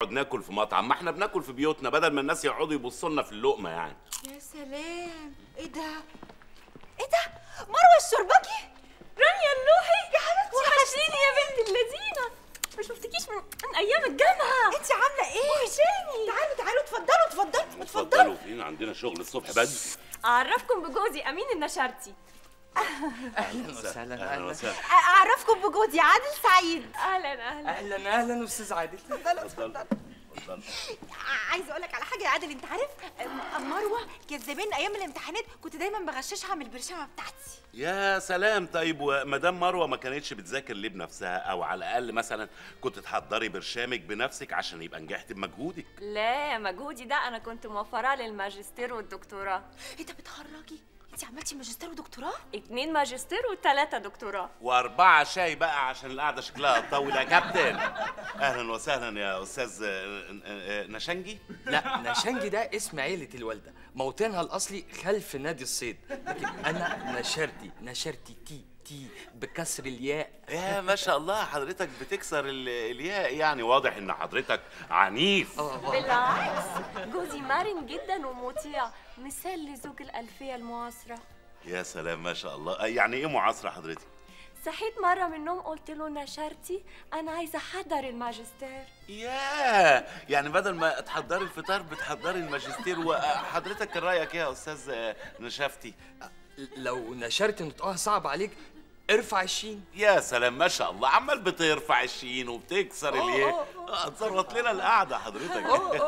نقعد ناكل في مطعم ما احنا بناكل في بيوتنا بدل ما الناس يقعدوا يبصوا لنا في اللقمه يعني يا سلام ايه ده ايه ده مروه الشربكي رانيا النوحي يا حبيبتي وحشتيني يا بنت اللذينه ما شفتكيش من, من ايام الجامعه انت عامله ايه وحشاني تعالوا تعالوا اتفضلوا اتفضلوا اتفضلوا اتفضلوا فين عندنا شغل الصبح بدري اعرفكم بجوزي امين النشرتي اهلا وسهلا اهلا اهلا وسهلا اعرفكم بجوزي عادل سعيد اهلا اهلا اهلا اهلا استاذ عادل اتفضلوا اتفضل اتفضلوا اتفضل عايزه اقول لك على حاجه يا عادل انت عارف أم- مروه كانت زمان ايام الامتحانات كنت دايما بغششها من البرشامه بتاعتي يا سلام طيب ومدام مروه ما كانتش بتذاكر ليه بنفسها او على الاقل مثلا كنت تحضري برشامك بنفسك عشان يبقى نجحت بمجهودك لا مجهودي ده انا كنت موفراه للماجستير والدكتوراه ايه ده بتهرجي انت عملتي ماجستير ودكتوراه اتنين ماجستير وتلاتة دكتوراه واربعه شاي بقى عشان القعده شكلها طويل يا كابتن اهلا وسهلا يا استاذ آه، آه، نشنجي لا نشنجي ده اسم عيلة الوالدة موطنها الأصلي خلف نادي الصيد لكن أنا نشرتي نشرتي تي تي بكسر الياء يا ما شاء الله حضرتك بتكسر ال- الياء يعني واضح ان حضرتك عنيف بالعكس جوزي مرن جدا ومطيع مثال لزوج الألفية المعاصرة يا سلام ما شاء الله آه، يعني ايه معاصره حضرتك صحيت مرة من النوم قلت له نشرتي أنا عايزة أحضر الماجستير يا يعني بدل ما تحضري الفطار بتحضري الماجستير وحضرتك كان رايك ايه يا استاذ آه، نشافتي لو نشرت نطقها صعب عليك ارفع الشين يا سلام ما شاء الله عمال بترفع الشين وبتكسر الياء آه، تظبط لنا القعده حضرتك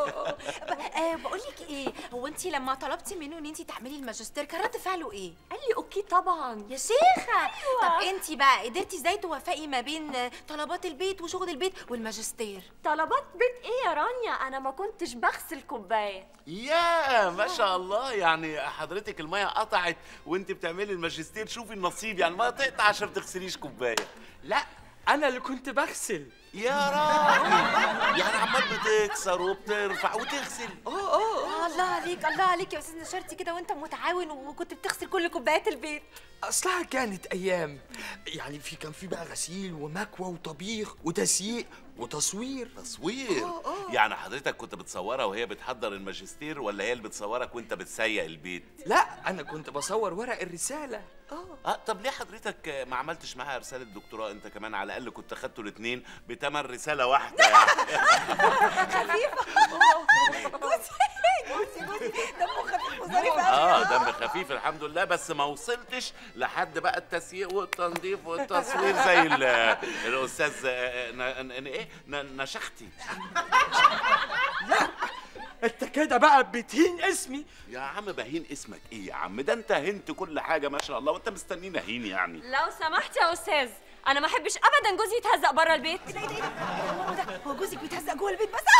أه بقول لك ايه هو انت لما طلبتي منه ان انت تعملي الماجستير كان رد فعله ايه قال لي أوكي طبعا يا شيخه طب انت بقى قدرتي ازاي توفقي ما بين آه، طلبات البيت وشغل البيت والماجستير طلبات بيت إيه يا رانيا أنا ما كنتش بغسل كوباية يا ما شاء الله يعني حضرتك الميه قطعت وانت بتعملي الماجستير شوفي النصيب يعني ما تقطع عشان تغسليش كوبايه لا أنا اللي كنت بغسل يا راجل يعني عمال بتكسر وبترفع وتغسل آه، الله عليك الله عليك يا استاذ نشرتي كده وانت متعاون وكنت بتغسل كل كوبايات البيت أصلها كانت أيام يعني في كان في بقى غسيل ومكوى وطبيخ وتسييق وتصوير تصوير يعني حضرتك كنت بتصورها وهي بتحضر الماجستير ولا هي اللي بتصورك وانت بتسيق البيت لا أنا كنت بصور ورق الرسالة اه طب ليه حضرتك ما عملتش معاها رساله دكتوراه انت كمان على الاقل كنت خدتوا الاثنين بتمن رساله واحده يعني جوزي جوزي جوزي دمه خفيف وظريف قوي اه دم خفيف الحمد لله بس ما وصلتش لحد بقى التسييق والتنظيف والتصوير زي ال- الاستاذ آه، ن- ن- ايه ن- نشختي أنت كده بقى بتهين اسمي يا عم بهين اسمك ايه يا عم ده انت هنت كل حاجه ما شاء الله وانت مستنينا هين يعني لو سمحت يا أستاذ أنا ما أحبش أبدا جوزي يتهزق بره البيت ايه ده ايه ده هو ده هو جوزك بيتهزق جوه البيت بس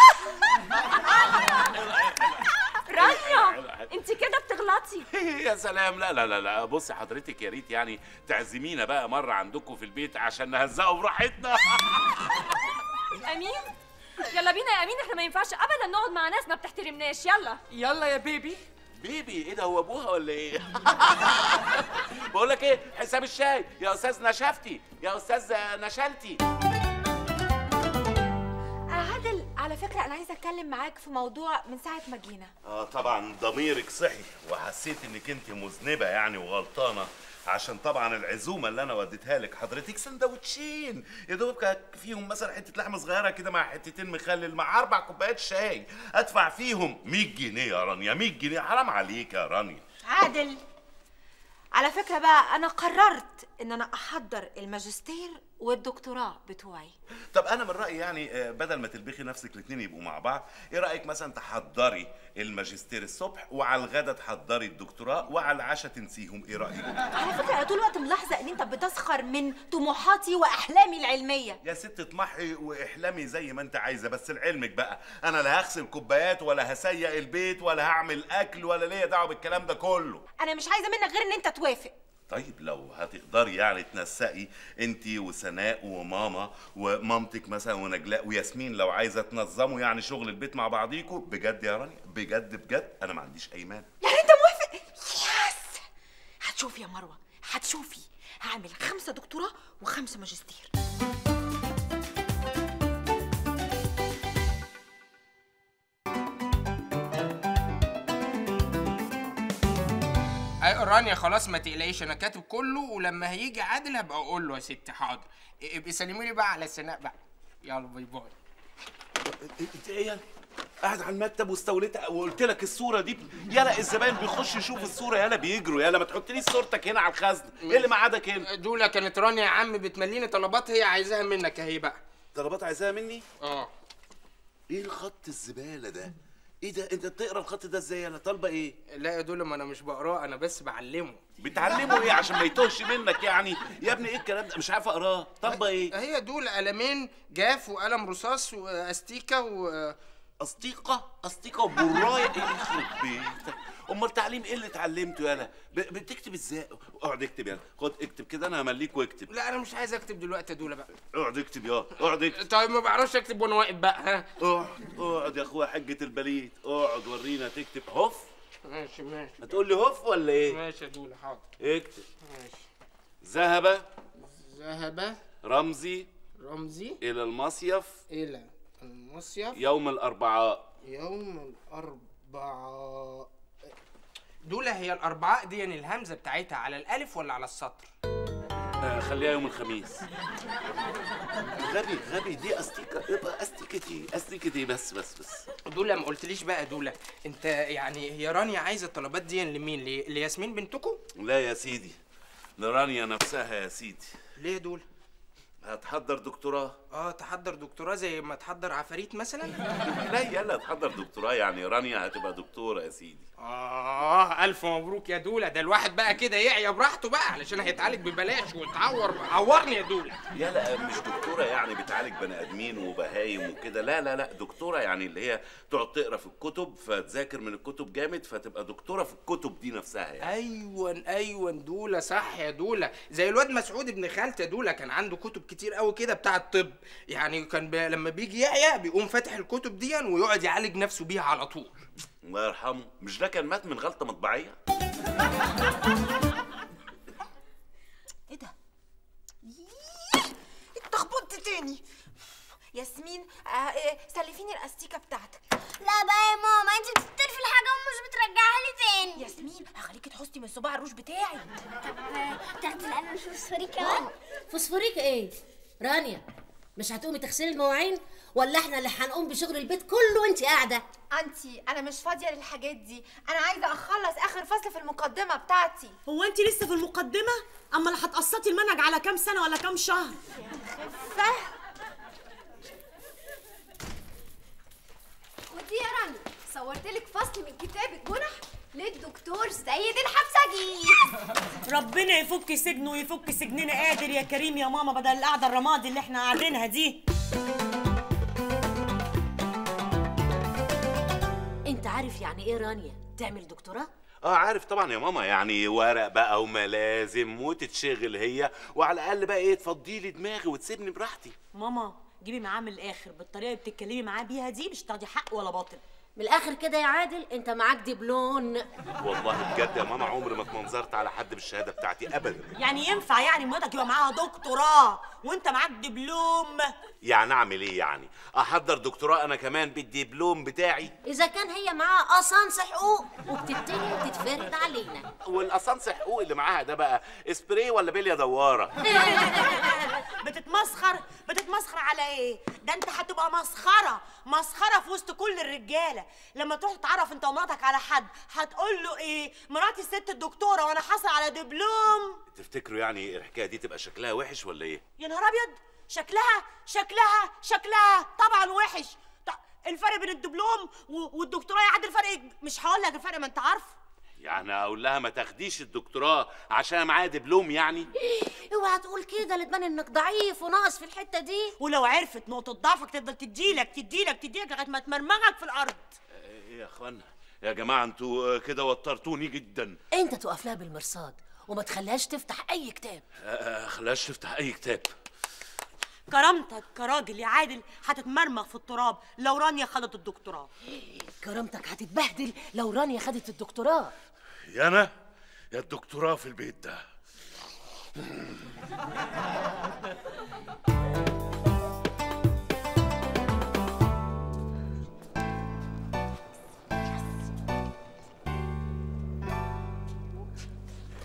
رانيا أنت كده بتغلطي يا سلام لا لا لا لا بصي حضرتك يا ريت يعني تعزمينا بقى مره عندكم في البيت عشان نهزقه براحتنا أمين يلا بينا يا أمين إحنا ما ينفعش أبدا نقعد مع ناس ما بتحترمناش يلا يلا يا بيبي بيبي ايه ده هو ابوها ولا ايه بقول لك ايه حساب الشاي يا استاذ نشفتي يا استاذ نشلتي عادل على فكره انا عايزه اتكلم معاك في موضوع من ساعه ما جينا اه طبعا ضميرك صحي وحسيت انك انت مذنبه يعني وغلطانه عشان طبعا العزومه اللي انا وديتها لك حضرتك سندوتشين يا دوب كان فيهم مثلا حته لحمه صغيره كده مع حتتين مخلل مع اربع كوبايات شاي ادفع فيهم 100 جنيه يا رانيا 100 جنيه حرام عليك يا رانيا عادل على فكره بقى انا قررت ان انا احضر الماجستير والدكتوراه بتوعي طب انا من رايي يعني آه، بدل ما تلبخي نفسك الاثنين يبقوا مع بعض ايه رايك مثلا تحضري الماجستير الصبح وعلى الغدا تحضري الدكتوراه وعلى العشاء تنسيهم ايه رايك على فكره انا طول الوقت ملاحظه ان انت بتسخر من طموحاتي واحلامي العلميه يا ست اطمحي واحلمي زي ما انت عايزه بس لعلمك بقى انا لا هغسل كوبايات ولا هسيق البيت ولا هعمل اكل ولا ليا دعوه بالكلام ده كله انا مش عايزه منك غير ان انت توافق طيب لو هتقدري يعني تنسقي انت وسناء وماما ومامتك مثلا ونجلاء وياسمين لو عايزه تنظموا يعني شغل البيت مع بعضيكوا بجد يا رانيا بجد بجد انا ما عنديش اي مانع يعني انت موافق يس هتشوفي يا مروه هتشوفي هعمل خمسه دكتوراه وخمسه ماجستير أي رانيا خلاص ما تقلقيش انا كاتب كله ولما هيجي عادل هبقى اقول له يا ستي حاضر ابقي سلمي لي بقى على سناء بقى يلا باي باي انت ايه يالا قاعد على المكتب واستوليت وقلت لك الصوره دي يالا الزباين بيخش يشوف الصوره يالا بيجروا يالا ما تحطليش صورتك هنا على الخزن ايه اللي معادك هنا دولة كانت رانيا يا عم بتمليني طلبات هي عايزاها منك اهي بقى طلبات عايزاها مني اه ايه الخط الزباله ده ايه ده انت بتقرا الخط ده ازاي يالا طالبه ايه لا يا دولة ما انا مش بقراه انا بس بعلمه بتعلمه ايه عشان ما يتوهش منك يعني يا ابني ايه الكلام ده مش عارف اقراه طالبه ايه هي دول قلمين جاف وقلم رصاص واستيكه و اسطيقه اسطيقه وبرايه ايه يخرب بيتك امال التعليم ايه اللي اتعلمته يالا ب- بتكتب ازاي اقعد اكتب يالا خد اكتب كده انا همليك واكتب لا انا مش عايز اكتب دلوقتي يا دولة بقى اقعد اكتب يا اقعد اكتب طيب ما بعرفش اكتب وانا واقف بقى ها اقعد اقعد يا اخويا حجة البليد اقعد ورينا تكتب هف ماشي ماشي هتقول لي هف ولا ايه ماشي يا دولة حاضر اكتب ماشي ذهب ذهب رمزي رمزي الى المصيف الى المصيف يوم الاربعاء يوم الأربعاء دولة هي الأربعاء دي يعني الهمزة بتاعتها على الألف ولا على السطر؟ آه خليها يوم الخميس غبي غبي دي استيكة يبقى استيكتي استيكتي بس بس بس دولة ما قلتليش بقى دولة أنت يعني هي رانيا عايزة الطلبات دي لمين؟ ل- لياسمين بنتكم؟ لا يا سيدي لرانيا نفسها يا سيدي ليه يا دولة؟ هتحضر دكتوراه اه تحضر دكتوراه زي ما تحضر عفاريت مثلا؟ لا يلا تحضر دكتوراه يعني رانيا هتبقى دكتورة يا سيدي آه ألف مبروك يا دولة ده الواحد بقى كده يعيا براحته بقى علشان هيتعالج ببلاش ويتعور عورني يا دولة يلا مش دكتورة يعني بتعالج بني آدمين وبهايم وكده لا لا لا دكتورة يعني اللي هي تقعد تقرا في الكتب فتذاكر من الكتب جامد فتبقى دكتورة في الكتب دي نفسها يعني ايوه ايوه دولة صح يا دولة زي الواد مسعود ابن خالتي يا دولة كان عنده كتب كتير قوي كده بتاع الطب يعني كان بي... لما بيجي يعيا بيقوم فاتح الكتب دي ويقعد يعالج نفسه بيها على طول الله يرحمه مش ده كان مات من غلطة مطبعية ايه ده اتخبطت تاني ياسمين آه إيه، سلفيني الاستيكه بتاعتك لا بقى يا ماما انت بتطرفي الحاجه ومش بترجعها لي تاني ياسمين هخليكي تحطي من صباع الروج بتاعي تاخدي القلم الفوسفوري كمان فوسفوريك ايه رانيا مش هتقومي تغسلي المواعين ولا احنا اللي هنقوم بشغل البيت كله وانت قاعده انتي انا مش فاضيه للحاجات دي انا عايزه اخلص اخر فصل في المقدمه بتاعتي هو انت لسه في المقدمه اما اللي هتقسطي المنهج على كام سنه ولا كام شهر فاهم ودي يا رانيا صورت لك فصل من كتاب الجنح للدكتور سيد الحبسجي ربنا يفك سجنه ويفك سجننا قادر يا كريم يا ماما بدل القعده الرمادي اللي احنا قاعدينها دي انت عارف يعني ايه رانيا تعمل دكتوراه اه عارف طبعا يا ماما يعني ورق بقى وملازم وتتشغل هي وعلى الاقل بقى ايه تفضي لي دماغي وتسيبني براحتي ماما جيبي معاه من الاخر بالطريقه اللي بتتكلمي معاه بيها دي مش تاخدي حق ولا باطل من الاخر كده يا عادل انت معاك دبلون والله بجد يا ماما عمري ما اتمنظرت على حد بالشهاده بتاعتي ابدا يعني ينفع يعني مراتك يبقى معاها دكتوراه وانت معاك دبلوم يعني اعمل ايه يعني احضر دكتوراه انا كمان بالدبلوم بتاعي اذا كان هي معاها قصانص حقوق وبتبتدي تتفرد علينا والاسانس حقوق اللي معاها ده بقى اسبراي ولا بليه دواره بتتمسخر بتتمسخر على ايه ده انت هتبقى مسخره مسخره في وسط كل الرجاله لما تروح تتعرف انت ومراتك على حد هتقول له ايه مراتي الست الدكتوره وانا حاصل على دبلوم تفتكروا يعني الحكايه دي تبقى شكلها وحش ولا ايه يا نهار ابيض شكلها شكلها شكلها طبعا وحش ط- الفرق بين الدبلوم و- والدكتوراه يا عادل الفرق مش هقول لك الفرق ما انت عارف يعني اقول لها ما تاخديش الدكتوراه عشان معايا دبلوم يعني اوعى تقول كده لتبان انك ضعيف وناقص في الحته دي ولو عرفت نقطه ضعفك تفضل تديلك تديلك تديلك لغايه ما تمرمغك في الارض ايه يا اخوانا يا جماعه انتوا آه، كده وترتوني جدا انت تقف لها بالمرصاد وما تخليهاش تفتح اي كتاب آه، خلاش تفتح اي كتاب كرامتك كراجل يا عادل هتتمرمغ في التراب لو رانيا خدت الدكتوراه كرامتك هتتبهدل لو رانيا خدت الدكتوراه يا انا يا الدكتوراه في البيت ده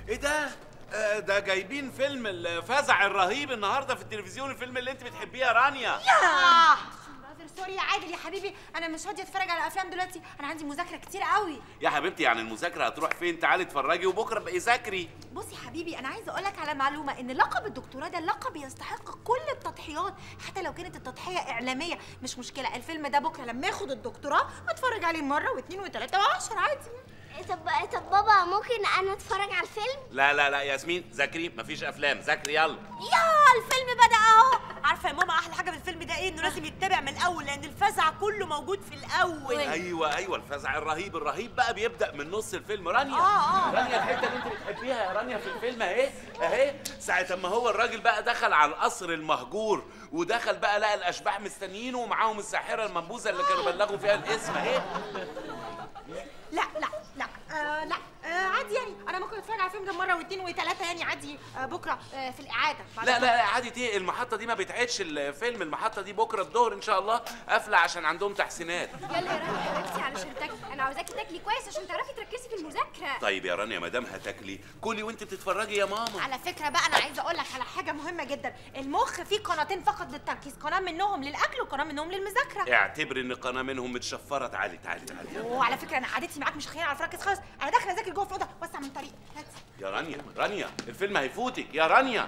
ايه ده آه، ده جايبين فيلم الفزع الرهيب النهارده في التلفزيون الفيلم اللي انت بتحبيه يا رانيا آه. برادر سوري يا عادل يا حبيبي انا مش فاضيه اتفرج على افلام دلوقتي انا عندي مذاكره كتير قوي يا حبيبتي يعني المذاكره هتروح فين تعالي اتفرجي وبكره بقي ذاكري بص يا حبيبي انا عايزه اقول لك على معلومه ان لقب الدكتوراه ده لقب يستحق كل التضحيات حتى لو كانت التضحيه اعلاميه مش مشكله الفيلم ده بكره لما ياخد الدكتوراه اتفرج عليه مره واثنين وثلاثه وعشرة عادي طب طب بابا ممكن انا اتفرج على الفيلم لا لا لا ياسمين ذاكري مفيش افلام ذاكري يلا يا الفيلم بدا اهو عارفه يا ماما احلى حاجه في الفيلم ده ايه انه لازم يتبع من الاول لان الفزع كله موجود في الاول ايوه ايوه الفزع الرهيب الرهيب بقى بيبدا من نص الفيلم رانيا آه، آه. رانيا الحته اللي انت بتحبيها يا رانيا في الفيلم اهي اهي ساعه ما هو الراجل بقى دخل على القصر المهجور ودخل بقى لقى الاشباح مستنيينه ومعاهم الساحره المنبوذه اللي كانوا بلغوا فيها الاسم اهي لا لا لا آه لا آه عادي يعني انا ممكن اتفرج على الفيلم ده مره واثنين وثلاثه يعني عادي آه بكره آه في الاعاده بعد لا لا لا عادي دي المحطه دي ما بتعيدش الفيلم المحطه دي بكره الظهر ان شاء الله قافله عشان عندهم تحسينات يلا يا رانيا حبيبتي علشان تاكلي انا عاوزاكي تاكلي كويس عشان تعرفي تركزي في المذاكره طيب يا رانيا ما دام هتاكلي كلي وانت بتتفرجي يا ماما على فكره بقى انا عايزه اقول لك على حاجه مهمه جدا المخ فيه قناتين فقط للتركيز قناه منهم للاكل وقناه منهم للمذاكره اعتبر ان قناه منهم متشفره تعالي تعالي تعالي وعلى فكره انا قعدتي معاك مش خيال على فركز خالص انا داخله اذاكر جوه في الاوضه وسع من طريق هات. يا رانيا رانيا الفيلم هيفوتك يا رانيا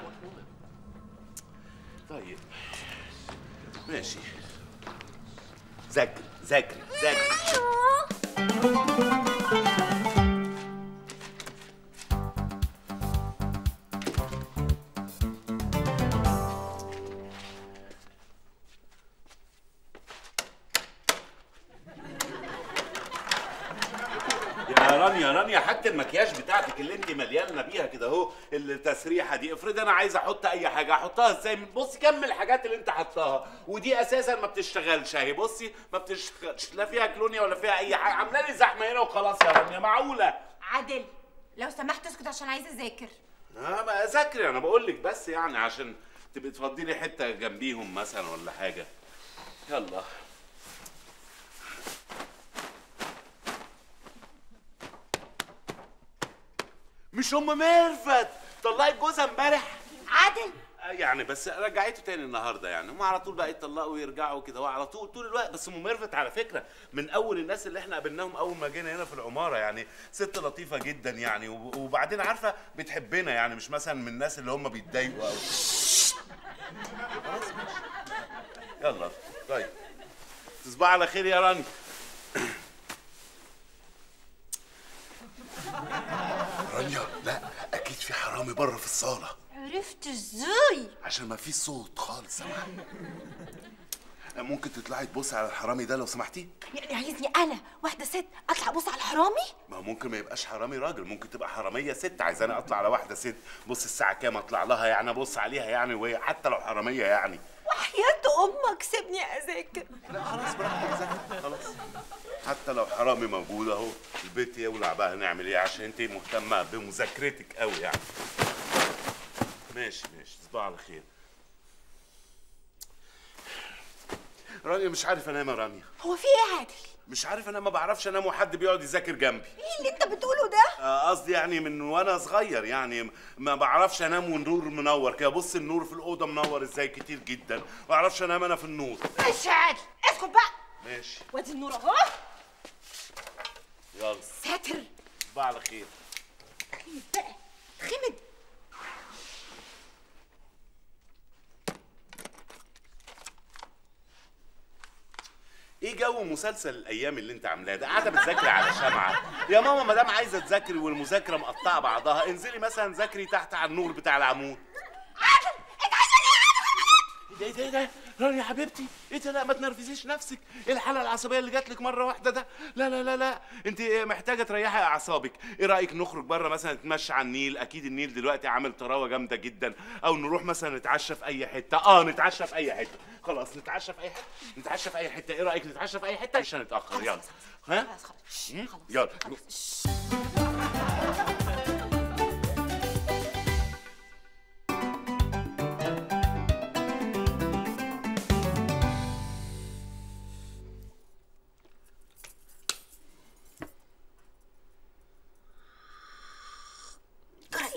طيب ماشي ذاكري ذاكري ذاكري يا رانيا رانيا حتى المكياج بتاعتك اللي انت مليانه بيها كده اهو التسريحه دي افرض انا عايز احط اي حاجه احطها ازاي بصي كم الحاجات اللي انت حطاها ودي اساسا ما بتشتغلش اهي بصي ما بتشتغلش لا فيها كلونيا ولا فيها اي حاجه عامله لي زحمه هنا وخلاص يا رانيا معقوله عادل لو سمحت اسكت عشان عايزه اذاكر اه ما اذاكري انا بقول لك بس يعني عشان تبقي تفضي لي حته جنبيهم مثلا ولا حاجه يلا مش ام ميرفت طلعت جوزها امبارح عادل آه يعني بس رجعته تاني النهارده يعني هم على طول بقى يطلقوا ويرجعوا كده هو على طول طول الوقت بس ام ميرفت على فكره من اول الناس اللي احنا قابلناهم اول ما جينا هنا في العماره يعني ست لطيفه جدا يعني وب- وبعدين عارفه بتحبنا يعني مش مثلا من الناس اللي هم بيتضايقوا قوي يلا طيب تصبح على خير يا راني رانيا لا اكيد في حرامي بره في الصاله عرفت ازاي عشان ما فيش صوت خالص سامع ممكن تطلعي تبصي على الحرامي ده لو سمحتي يعني عايزني انا واحده ست اطلع ابص على الحرامي ما هو ممكن ما يبقاش حرامي راجل ممكن تبقى حراميه ست عايزاني اطلع على واحده ست بص الساعه كام اطلع لها يعني ابص عليها يعني وهي حتى لو حراميه يعني وحياة امك سيبني اذاكر لا خلاص براحتك ذاكري خلاص حتى لو حرامي موجود اهو البيت يولع بقى هنعمل ايه عشان انت مهتمه بمذاكرتك قوي يعني ماشي ماشي تصبح على خير رانيا مش عارف انام يا رانيا هو في ايه يا عادل مش عارف انا ما بعرفش انام وحد بيقعد يذاكر جنبي ايه اللي انت بتقوله ده آه، قصدي يعني من وانا صغير يعني ما بعرفش انام والنور منور كده بص النور في الاوضه منور ازاي كتير جدا ما بعرفش انام انا في النور ماشي يا عادل اسكت بقى ماشي وادي النور اهو يلا ساتر تصبح على خير خمد بقى خمد ايه جو مسلسل الايام اللي انت عاملاه ده قاعده بتذاكري على شمعه يا ماما ما دام عايزه تذاكري والمذاكره مقطعه بعضها انزلي مثلا ذاكري تحت على النور بتاع العمود عادل انت عايزني ايه ده ايه ده ايه ده رانيا يا حبيبتي ايه ده لا ما تنرفزيش نفسك ايه الحاله العصبيه اللي جات لك مره واحده ده لا لا لا لا انت محتاجه تريحي اعصابك ايه رايك نخرج بره مثلا نتمشى على النيل اكيد النيل دلوقتي عامل طراوه جامده جدا او نروح مثلا نتعشى في اي حته اه نتعشى في اي حته خلاص نتعشى في اي حته نتعشى في اي حته ايه رايك نتعشى في اي حته عشان نتاخر يلا ها خلاص خلاص مم؟ خلاص يلا خلاص. جرى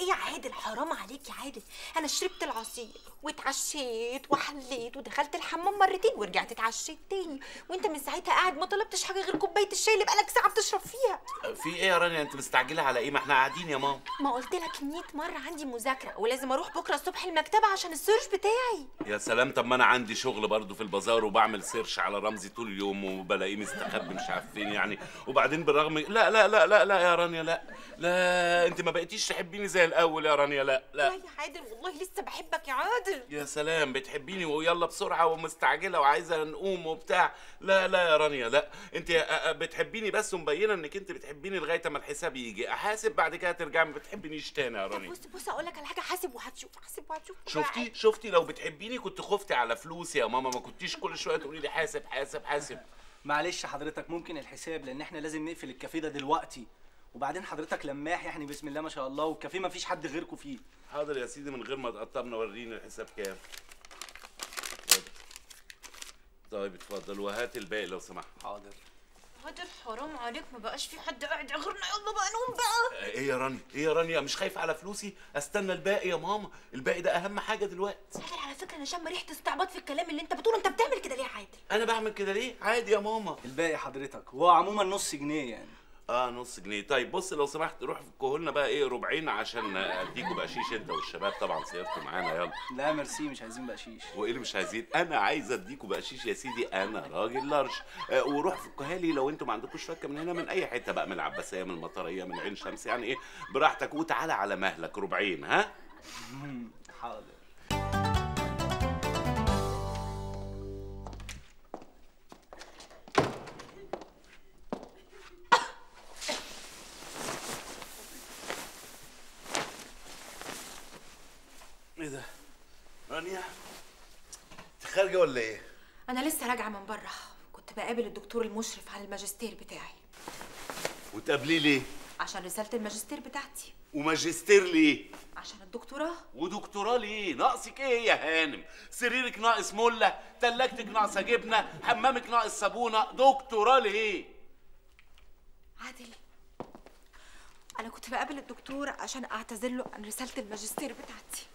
ايه يا عادل حرام عليك يا عادل انا شربت العصير واتعشيت وحليت ودخلت الحمام مرتين ورجعت اتعشيت تاني وانت من ساعتها قاعد ما طلبتش حاجه غير كوبايه الشاي اللي بقالك ساعه بتشرب فيها في ايه يا رانيا انت مستعجله على ايه ما احنا قاعدين يا ماما ما قلت لك 100 مره عندي مذاكره ولازم اروح بكره الصبح المكتبه عشان السيرش بتاعي يا سلام طب ما انا عندي شغل برضو في البازار وبعمل سيرش على رمزي طول اليوم وبلاقيه مستخبي مش عارف فين يعني وبعدين بالرغم لا لا لا لا لا يا رانيا لا لا انت ما بقيتيش تحبيني زي الاول يا رانيا لا لا لا يا عادل والله لسه بحبك يا عادل يا سلام بتحبيني ويلا بسرعه ومستعجله وعايزه نقوم وبتاع لا لا يا رانيا لا انت أ- أ- بتحبيني بس ومبينه انك انت بتحبيني لغايه ما الحساب يجي احاسب بعد كده ترجعي ما بتحبنيش تاني يا رانيا بص بص اقول لك على حاجه حاسب وهتشوف حاسب وهتشوف شفتي شفتي لو بتحبيني كنت خفتي على فلوسي يا ماما ما كنتيش كل شويه تقولي لي حاسب حاسب حاسب معلش حضرتك ممكن الحساب لان احنا لازم نقفل الكافيه ده دلوقتي وبعدين حضرتك لماح يعني بسم الله ما شاء الله والكافيه ما فيش حد غيركم فيه حاضر يا سيدي من غير ما تقطرنا وريني الحساب كام اتفضل. طيب اتفضل وهات الباقي لو سمحت حاضر عادل حرام عليك ما بقاش في حد قاعد غيرنا يلا بقى نقوم بقى ايه يا رانيا ايه يا رانيا مش خايفه على فلوسي استنى الباقي يا ماما الباقي ده اهم حاجه دلوقتي عادل على فكره انا شامه ريحه استعباط في الكلام اللي انت بتقوله انت بتعمل كده ليه يا عادل انا بعمل كده ليه عادي يا ماما الباقي حضرتك هو عموما نص جنيه يعني اه نص جنيه طيب بص لو سمحت روح لنا بقى ايه ربعين عشان اديكوا بقشيش انت والشباب طبعا سيرتوا معانا يلا لا ميرسي مش عايزين بقشيش وايه اللي مش عايزين انا عايز اديكوا بقشيش يا سيدي انا راجل لارج آه وروح فكها لي لو انتوا ما عندكوش فكه من هنا من اي حته بقى من العباسيه من المطريه من عين شمس يعني ايه براحتك وتعالى على مهلك ربعين ها حاضر ايه ده رانيا انت خارجه ولا ايه انا لسه راجعه من بره كنت بقابل الدكتور المشرف على الماجستير بتاعي وتقابليه ليه عشان رساله الماجستير بتاعتي وماجستير ليه عشان الدكتوراه ودكتوراه ليه ناقصك ايه يا هانم سريرك ناقص مله تلاجتك ناقصه جبنه حمامك ناقص صابونه دكتوراه ليه عادل انا كنت بقابل الدكتور عشان اعتذر له عن رساله الماجستير بتاعتي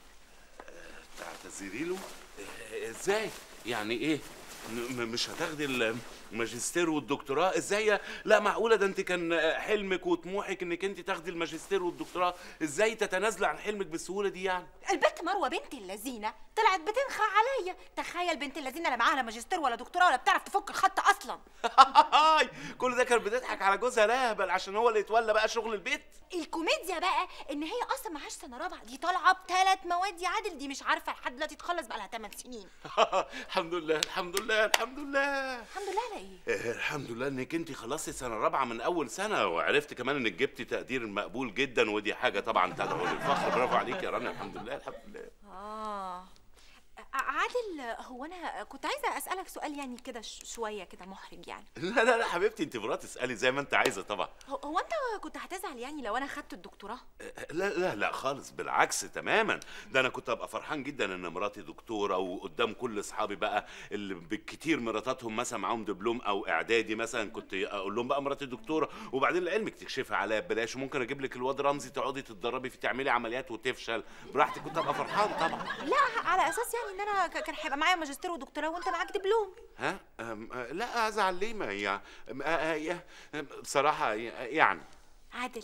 تعتذري له إيه، ازاي يعني ايه م- م- مش هتاخدي الماجستير والدكتوراه ازاي يا- لا معقوله ده انت كان حلمك وطموحك انك انت تاخدي الماجستير والدكتوراه ازاي تتنازلي عن حلمك بالسهوله دي يعني البنت مروه بنت اللذينه طلعت بتنخى عليا تخيل بنت اللذينه لا معاها لا ماجستير ولا دكتوراه ولا بتعرف تفك الخط اصلا هاي كل ده كانت بتضحك على جوزها لهبل عشان هو اللي يتولى بقى شغل البيت الكوميديا بقى ان هي اصلا معهاش سنه رابعه دي طالعه بثلاث مواد يا عادل دي مش عارفه لحد دلوقتي تخلص بقى لها 8 سنين الحمد لله الحمد لله الحمد لله الحمد لله على ايه إيه، الحمد لله انك انت خلصتي سنه رابعه من اول سنه وعرفت كمان انك جبتي تقدير مقبول جدا ودي حاجه طبعا تدعو للفخر برافو عليك يا رنا الحمد لله الحمد لله اه ع- عادل هو انا كنت عايزه اسالك سؤال يعني كده ش- شويه كده محرج يعني لا لا لا حبيبتي انت مرات تسالي زي ما انت عايزه طبعا هو, هو انت كنت هتزعل يعني لو انا خدت الدكتوراه لا لا لا خالص بالعكس تماما ده انا كنت ابقى فرحان جدا ان مراتي دكتوره وقدام كل اصحابي بقى اللي بالكتير مراتاتهم مثلا معاهم دبلوم او اعدادي مثلا كنت اقول لهم بقى مراتي دكتوره وبعدين لعلمك تكشفي عليا ببلاش وممكن اجيب لك الواد رمزي تقعدي تتدربي في تعملي عمليات وتفشل براحتك كنت ابقى فرحان طبعا لا على اساس يعني ان انا ك- كان هيبقى معايا ماجستير ودكتوراه وانت معاك دبلوم ها أم، أه، لا ازعل ليه ما هي أم، أه، أه، يا- بصراحه ي- يعني عادل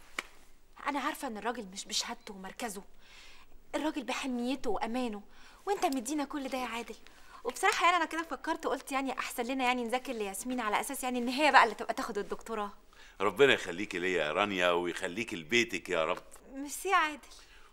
انا عارفه ان الراجل مش بشهادته ومركزه الراجل بحميته وامانه وانت مدينا كل ده يا عادل وبصراحه يعني انا كده فكرت قلت يعني احسن لنا يعني نذاكر لياسمين على اساس يعني ان هي بقى اللي تبقى تاخد الدكتوراه ربنا يخليكي ليا يا رانيا ويخليكي لبيتك يا رب ميرسي يا عادل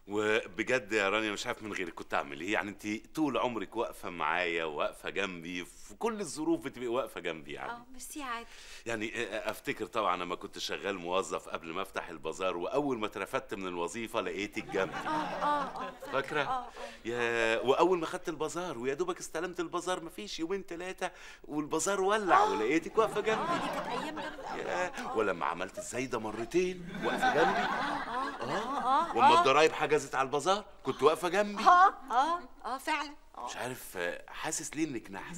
وبجد يا رانيا مش عارف من غيرك كنت اعمل ايه يعني انت طول عمرك واقفه معايا واقفه جنبي في كل الظروف بتبقي واقفه جنبي يعني اه ميرسي يا عادل يعني افتكر طبعا لما كنت شغال موظف قبل ما افتح البازار واول ما اترفدت من الوظيفه لقيتك جنبي اه اه اه فاكره اه يا واول ما خدت البازار ويا دوبك استلمت البازار مفيش يومين ثلاثه والبازار ولع ولقيتك واقفه جنبي اه دي كانت ايام جامده أوي. يا ولما عملت الزايده مرتين واقفه جنبي اه اه واما اه الضرايب حجزت على البازار كنت واقفه جنبي اه اه اه فعلا اه مش عارف آه، حاسس ليه انك نحس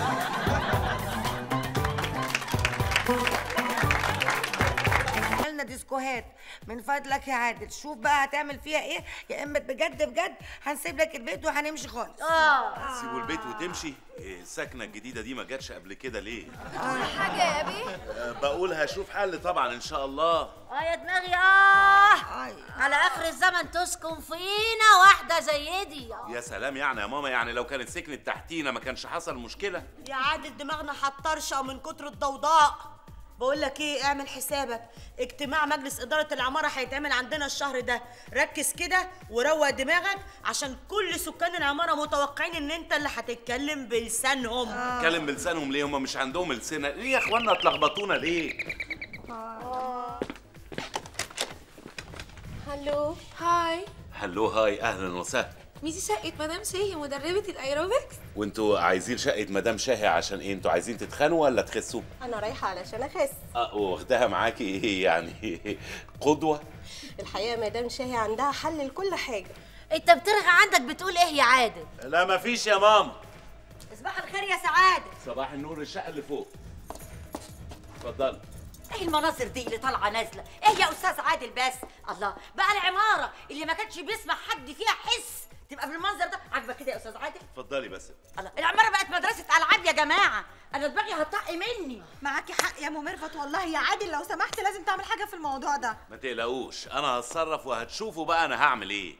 لنا ديسكوهات من فضلك يا عادل شوف بقى هتعمل فيها ايه يا اما بجد بجد هنسيب لك البيت وهنمشي خالص اه سيبوا البيت وتمشي إيه، السكنه الجديده دي ما جاتش قبل كده ليه حاجة يا بيه أه، بقول هشوف حل طبعا ان شاء الله اه يا دماغي اه على اخر الزمن تسكن فينا واحده زي دي يا سلام يعني يا ماما يعني لو كانت سكنت تحتينا ما كانش حصل مشكله يا عادل دماغنا هتطرشق من كتر الضوضاء بقول لك ايه اعمل حسابك اجتماع مجلس اداره العماره هيتعمل عندنا الشهر ده ركز كده وروق دماغك عشان كل سكان العماره متوقعين ان انت اللي هتتكلم بلسانهم اتكلم بلسانهم ليه هم مش عندهم لسنه ليه يا اخوانا اتلخبطونا ليه هلو هاي هلو هاي اهلا وسهلا ميزي شقة مدام شاهي مدربة الايروبكس وانتوا عايزين شقه مدام شاهي عشان ايه انتوا عايزين تتخانوا ولا تخسوا انا رايحة علشان اخس اه واخداها معاكي ايه يعني قدوه الحقيقة مدام شاهي عندها حل لكل حاجة انت بترغي عندك بتقول ايه يا عادل لا مفيش يا ماما صباح الخير يا سعاده صباح النور الشقه اللي فوق اتفضلي ايه المناظر دي اللي طالعه نازله ايه يا استاذ عادل بس الله بقى العماره اللي ما كانش بيسمع حد فيها حس تبقى بالمنظر ده عاجبك كده يا استاذ عادل اتفضلي بس الله العماره بقت مدرسه العاب يا جماعه انا دماغي هتطق مني معاكي حق يا ام ميرفت والله يا عادل لو سمحت لازم تعمل حاجه في الموضوع ده ما تقلقوش انا هتصرف وهتشوفوا بقى انا هعمل ايه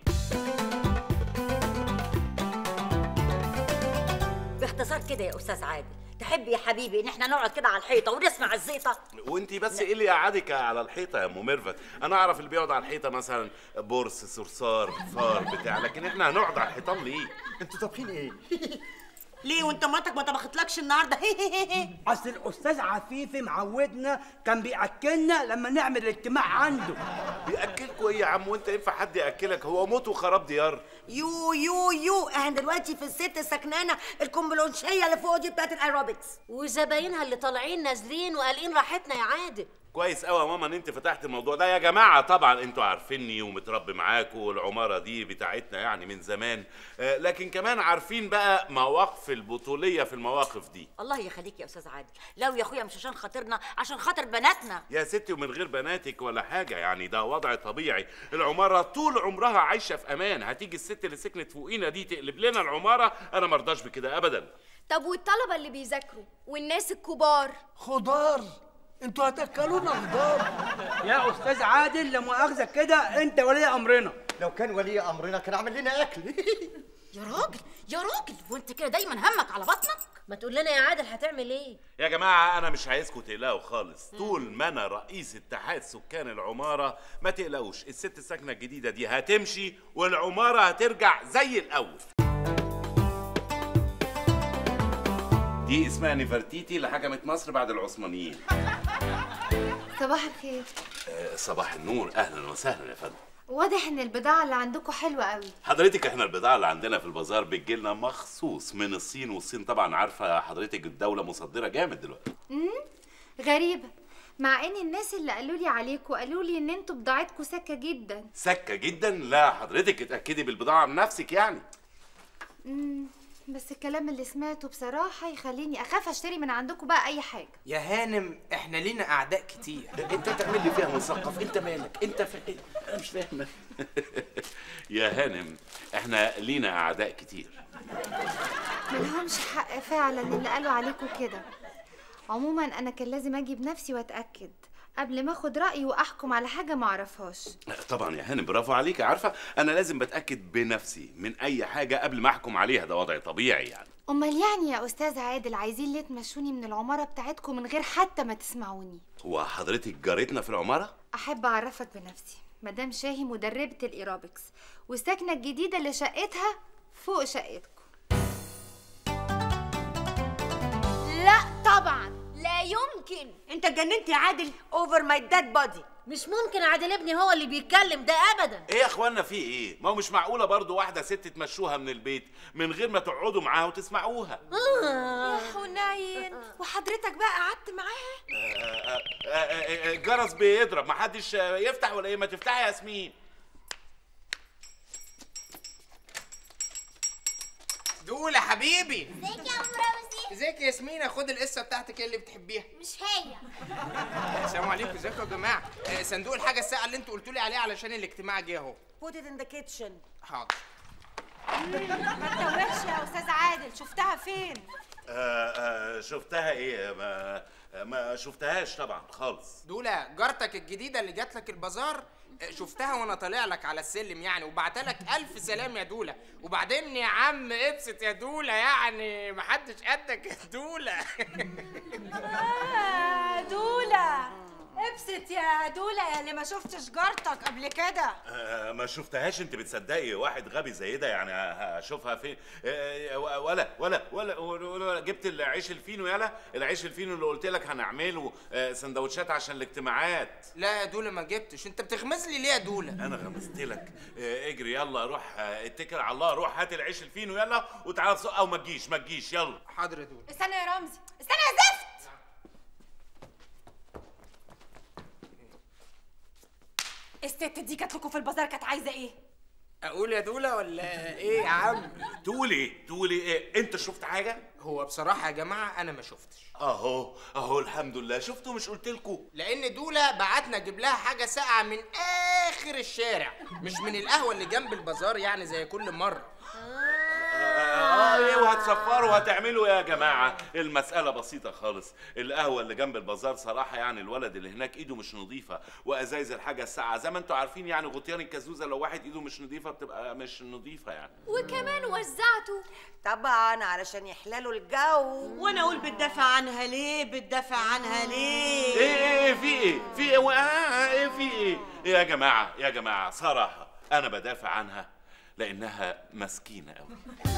باختصار كده يا استاذ عادل تحب يا حبيبي ان احنا نقعد كده على الحيطه ونسمع الزيطه وانتي بس ايه اللي قعدك على الحيطه يا ام ميرفت انا اعرف اللي بيقعد على الحيطه مثلا بورس صرصار فار بتاع لكن احنا هنقعد على الحيطان ليه انتوا طابخين ايه؟ ليه وانت مراتك ما طبختلكش النهارده اصل الاستاذ عفيفي معودنا كان بياكلنا لما نعمل الاجتماع عنده بياكلكوا ايه يا عم وانت ينفع حد ياكلك هو موت وخراب ديار يو يو يو احنا دلوقتي في الست السكنانه الكومبلونشيه اللي فوق دي بتاعت الايروبكس وزباينها اللي طالعين نازلين وقالين راحتنا يا عادل كويس قوي يا ماما ان انت فتحت الموضوع ده يا جماعه طبعا انتوا عارفيني ومتربي معاكم والعماره دي بتاعتنا يعني من زمان آه، لكن كمان عارفين بقى مواقف البطوليه في المواقف دي الله يخليك يا استاذ عادل لو يا اخويا مش عشان خاطرنا عشان خاطر بناتنا يا ستي ومن غير بناتك ولا حاجه يعني ده وضع طبيعي العماره طول عمرها عايشه في امان هتيجي الست اللي سكنت فوقينا دي تقلب لنا العماره انا مرضاش بكده ابدا طب والطلبة اللي بيذاكروا والناس الكبار خضار انتوا هتاكلونا خضار يا استاذ عادل لا مؤاخذه كده انت ولي امرنا لو كان ولي امرنا كان عمل لنا اكل يا راجل يا راجل وانت كده دايما همك على بطنك ما تقول لنا يا عادل هتعمل ايه يا جماعة أنا مش عايزكم تقلقوا خالص طول ما أنا رئيس اتحاد سكان العمارة ما تقلقوش الست الساكنة الجديدة دي هتمشي والعمارة هترجع زي الأول دي اسمها نفرتيتي اللي حكمت مصر بعد العثمانيين صباح الخير آه، صباح النور أهلا وسهلا يا فندم واضح ان البضاعة اللي عندكم حلوة قوي حضرتك احنا البضاعة اللي عندنا في البازار بتجيلنا مخصوص من الصين والصين طبعا عارفة حضرتك الدولة مصدرة جامد دلوقتي امم غريبة مع ان الناس اللي قالوا لي عليكم قالوا لي ان انتوا بضاعتكم سكة جدا سكة جدا لا حضرتك اتأكدي بالبضاعة بنفسك يعني امم بس الكلام اللي سمعته بصراحة يخليني اخاف اشتري من عندكم بقى اي حاجة يا هانم احنا لينا اعداء كتير انت تعمل لي فيها مثقف انت مالك انت فاهم انا مش فاهم يا هانم احنا لينا اعداء كتير ملهمش حق فعلا اللي قالوا عليكم كده عموما انا كان لازم اجي بنفسي واتاكد قبل ما اخد رايي واحكم على حاجه ما اعرفهاش طبعا يا هانم برافو عليك عارفه انا لازم بتاكد بنفسي من اي حاجه قبل ما احكم عليها ده وضع طبيعي يعني امال يعني يا استاذ عادل عايزين ليه تمشوني من العماره بتاعتكم من غير حتى ما تسمعوني هو حضرتك جارتنا في العماره احب اعرفك بنفسي مدام شاهي مدربه الايروبكس والساكنه الجديده اللي شقتها فوق شقتكم لا طبعا لا يمكن انت اتجننت يا عادل اوفر ماي ديد بودي مش ممكن عادل ابني هو اللي بيتكلم ده ابدا ايه يا اخوانا في ايه ما هو مش معقوله برضو واحده ست تمشوها من البيت من غير ما تقعدوا معاها وتسمعوها يا حنين وحضرتك بقى قعدت معاها آه، آه، آه، آه، الجرس بيضرب محدش آه، يفتح ولا ايه ما تفتحي يا ياسمين دولة حبيبي ازيك يا ام روزي ازيك يا ياسمينة خد القصة بتاعتك إيه اللي بتحبيها مش هي السلام عليكم ازيكم يا جماعة آه، صندوق الحاجة الساعة اللي انتوا قلتوا لي عليه علشان الاجتماع جه اهو put it in the kitchen حاضر ما تدورش يا استاذ عادل شفتها فين آه آه شفتها ايه ما, ما شفتهاش طبعا خالص دولة جارتك الجديدة اللي جات لك البازار آه، شفتها وانا طالع لك على السلم يعني وبعتلك الف سلام يا دولة وبعدين يا عم ابسط يا دولة يعني محدش قدك يا دولة آه دولا ابسط يا دولا يا اللي ما شفتش جارتك قبل كده آه ما شفتهاش انت بتصدقي واحد غبي زي ده يعني هشوفها فين آه ولا ولا ولا, ولا جبت العيش الفينو يلا العيش الفينو اللي قلت لك هنعمله آه سندوتشات عشان الاجتماعات لا يا دولة ما جبتش انت بتغمز لي ليه يا دولة انا غمزت لك آه اجري يلا روح آه اتكل على الله روح هات العيش الفينو يلا وتعالى بسرعه او ما تجيش ما تجيش يلا حاضر يا دولة استنى يا رمزي استنى يا زفت الست دي جات لكم في البازار كانت عايزه ايه اقول يا دولة ولا ايه يا عم تقول ايه تقول ايه انت شفت حاجه هو بصراحة يا جماعة انا ما شفتش اهو اهو الحمد لله شفتوا مش قلت لكم لان دولة بعتنا نجيب لها حاجة ساقعة من اخر الشارع مش من القهوة اللي جنب البازار يعني زي كل مرة اه ايه وهتصفروا وهتعملوا ايه يا جماعه المساله بسيطه خالص القهوه اللي جنب البازار صراحه يعني الولد اللي هناك ايده مش نظيفه وازايز الحاجه الساعه زي ما انتوا عارفين يعني غطيان الكازوزه لو واحد ايده مش نظيفه بتبقى مش نظيفه يعني وكمان وزعته طبعا علشان يحللوا الجو وانا اقول بتدافع عنها ليه بتدافع عنها ليه ايه ايه ايه في ايه في ايه و- آه، ايه في ايه إيه يا جماعه يا جماعه صراحه انا بدافع عنها لانها مسكينه قوي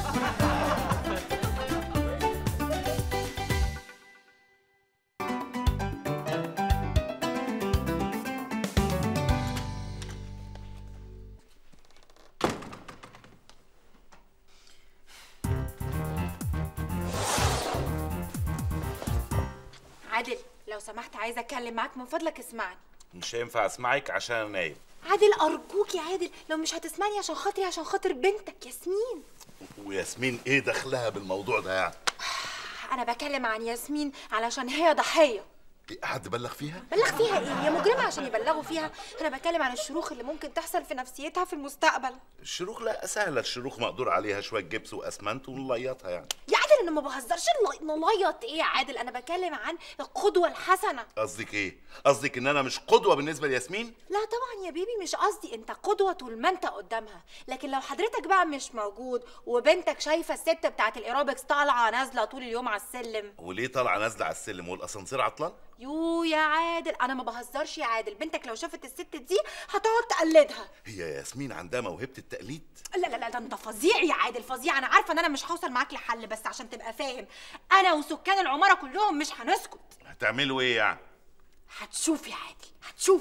عادل لو سمحت عايزه اتكلم معاك من فضلك اسمعني مش هينفع اسمعك عشان انا نايم عادل ارجوك يا عادل لو مش هتسمعني عشان خاطري عشان خاطر بنتك ياسمين وياسمين ايه دخلها بالموضوع ده يعني انا بكلم عن ياسمين علشان هي ضحيه حد بلغ فيها بلغ فيها ايه هي مجرمه عشان يبلغوا فيها انا بتكلم عن الشروخ اللي ممكن تحصل في نفسيتها في المستقبل الشروخ لا سهله الشروخ مقدور عليها شويه جبس واسمنت ونليطها يعني يا عادل انا ما بهزرش نلي- نليط ايه يا عادل انا بتكلم عن القدوه الحسنه قصدك ايه قصدك ان انا مش قدوه بالنسبه لياسمين لا طبعا يا بيبي مش قصدي انت قدوه طول ما انت قدامها لكن لو حضرتك بقى مش موجود وبنتك شايفه الست بتاعت الايروبكس طالعه نازله طول اليوم على السلم وليه طالعه نازله على السلم والاسانسير عطلان يو يا عادل انا ما بهزرش يا عادل بنتك لو شافت الست دي هتقعد تقلدها هي ياسمين عندها موهبه التقليد لا لا لا ده انت فظيع يا عادل فظيع انا عارفه ان انا مش هوصل معاك لحل بس عشان تبقى فاهم انا وسكان العماره كلهم مش هنسكت هتعملوا ايه يعني هتشوف يا عادل هتشوف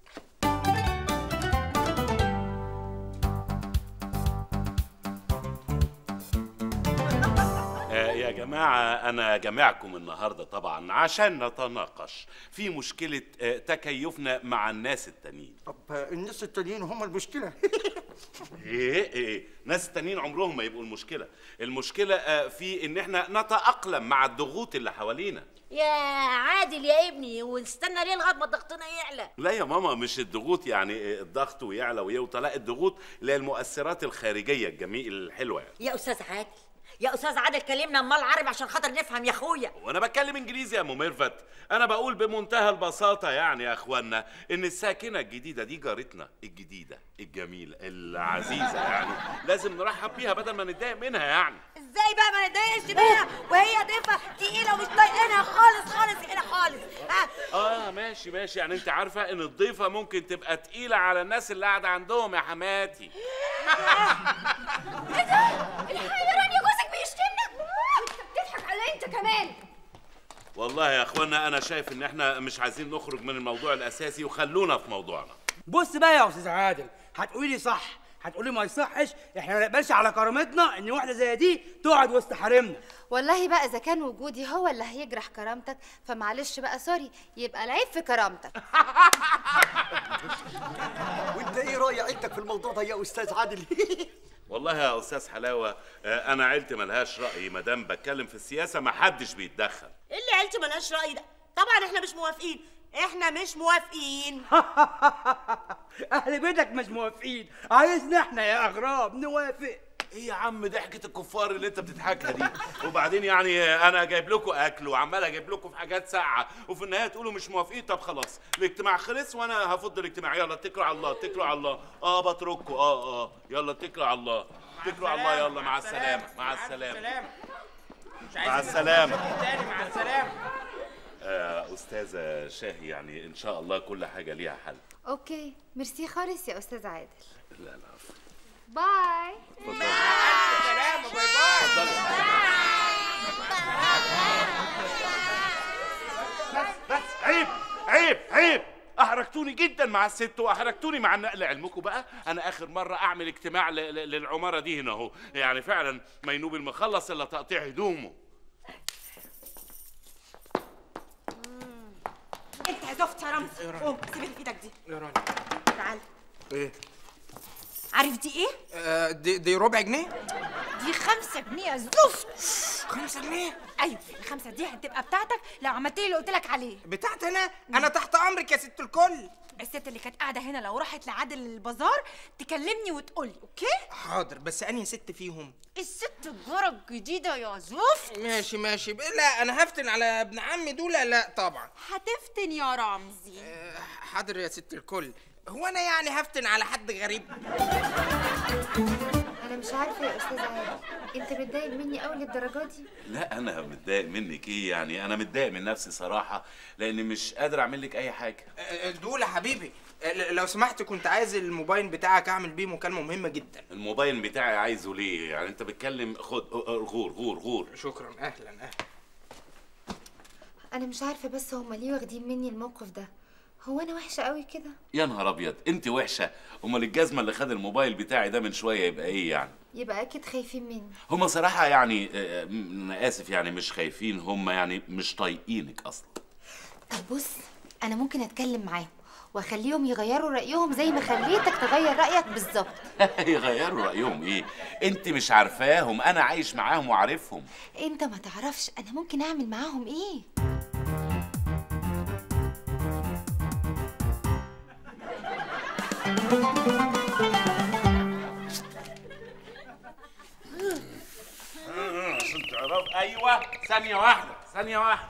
آه يا جماعة أنا جمعكم النهاردة طبعا عشان نتناقش في مشكلة آه تكيفنا مع الناس التانيين طب الناس التانيين هم المشكله إيه إيه ناس التانيين عمرهم ما يبقوا المشكلة المشكلة آه في إن إحنا نتأقلم مع الضغوط اللي حوالينا يا عادل يا ابني ونستنى ليه لغايه ما ضغطنا يعلى لا يا ماما مش الضغوط يعني آه، الضغط ويعلى ويوطى لا الضغوط اللي هي المؤثرات الخارجية الجميل الحلوة يعني يا استاذ عادل يا استاذ عادل كلمنا امال عربي عشان خاطر نفهم يا اخويا وانا بتكلم انجليزي يا ام ميرفت انا بقول بمنتهى البساطه يعني يا اخوانا ان الساكنه الجديده دي جارتنا الجديده الجميله العزيزه يعني لازم نرحب بيها بدل ما نتضايق منها يعني ازاي بقى ما نتضايقش منها وهي ضيفه تقيله ومش طايقينها خالص خالص هنا خالص ها اه ماشي ماشي يعني انت عارفه ان الضيفه ممكن تبقى تقيله على الناس اللي قاعده عندهم يا حماتي الحقيقة يا رانيا جوزك بيشتمنا انت بتضحك على انت كمان والله يا اخوانا انا شايف ان احنا مش عايزين نخرج من الموضوع الاساسي وخلونا في موضوعنا بص بقى يا استاذ عادل هتقولي لي صح هتقولي ما يصحش احنا ما نقبلش على كرامتنا ان واحده زي دي تقعد وسط حريمنا والله بقى اذا كان وجودي هو اللي هيجرح كرامتك فمعلش بقى سوري يبقى العيب في كرامتك وانت ايه راي عيلتك في الموضوع ده يا استاذ عادل والله يا استاذ حلاوه آه، انا عيلتي ملهاش راي ما دام بتكلم في السياسه ما حدش بيتدخل ايه اللي عيلتي ملهاش راي ده طبعا احنا مش موافقين احنا مش موافقين اهل بيتك مش موافقين عايزنا احنا يا اغراب نوافق ايه يا عم ضحكة الكفار اللي انت بتضحكها دي وبعدين يعني انا جايب لكم اكل وعمال اجيب لكم في حاجات ساقعه وفي النهايه تقولوا مش موافقين طب خلاص الاجتماع خلص وانا هفض الاجتماع يلا اتكلوا على الله اتكلوا على الله اه بتركوا اه اه يلا اتكلوا على الله اتكلوا على الله يلا مع السلامه مع السلامه مع السلامه تاني مع السلامه آه استاذه شاهي يعني ان شاء الله كل حاجه ليها حل اوكي ميرسي خالص يا استاذ عادل لا لا عفوا. باي سلامه باي باي بس بس عيب عيب عيب احرجتوني جدا مع الست واحرجتوني مع النقل علمكم بقى انا اخر مره اعمل اجتماع ل- ل- للعماره دي هنا اهو يعني فعلا مينوب المخلص الا تقطيع هدومه انت يا زفت يا رمزي قوم سيب اللي في ايدك دي يا رانيا تعال ايه عارف دي ايه آه دي, دي ربع جنيه دي خمسة جنيه يا زفت خمسة جنيه ايوه الخمسة دي هتبقى بتاعتك لو عملت لي اللي قلت لك عليه بتاعت انا انا تحت امرك يا ست الكل الست اللي كانت قاعدة هنا لو راحت لعادل البازار تكلمني وتقولي اوكي حاضر بس انهي ست فيهم الست الجارة الجديدة يا زفت ماشي ماشي ب- لا انا هفتن على ابن عمي دول لا طبعا هتفتن يا رمزي حاضر يا ست الكل هو انا يعني هفتن على حد غريب انا مش عارفه يا استاذ عادل انت متضايق مني قوي للدرجه دي لا انا متضايق منك ايه يعني انا متضايق من نفسي صراحه لاني مش قادر اعمل لك اي حاجه آه، دول يا حبيبي آه، ل- لو سمحت كنت عايز الموبايل بتاعك اعمل بيه مكالمه مهمه جدا الموبايل بتاعي عايزه ليه يعني انت بتكلم خد غور غور غور شكرا اهلا اهلا انا مش عارفه بس هما ليه واخدين مني الموقف ده هو انا وحشه قوي كده يا نهار ابيض انت وحشه امال الجزمه اللي خد الموبايل بتاعي ده من شويه يبقى ايه يعني يبقى اكيد خايفين مني هما صراحه يعني آه، م- انا اسف يعني مش خايفين هما يعني مش طايقينك اصلا طب بص انا ممكن اتكلم معاهم واخليهم يغيروا رايهم زي ما خليتك تغير رايك بالظبط يغيروا رايهم ايه انت مش عارفاهم انا عايش معاهم وعارفهم انت ما تعرفش انا ممكن اعمل معاهم ايه عشان تعرف ايوه ثانيه واحده ثانيه واحده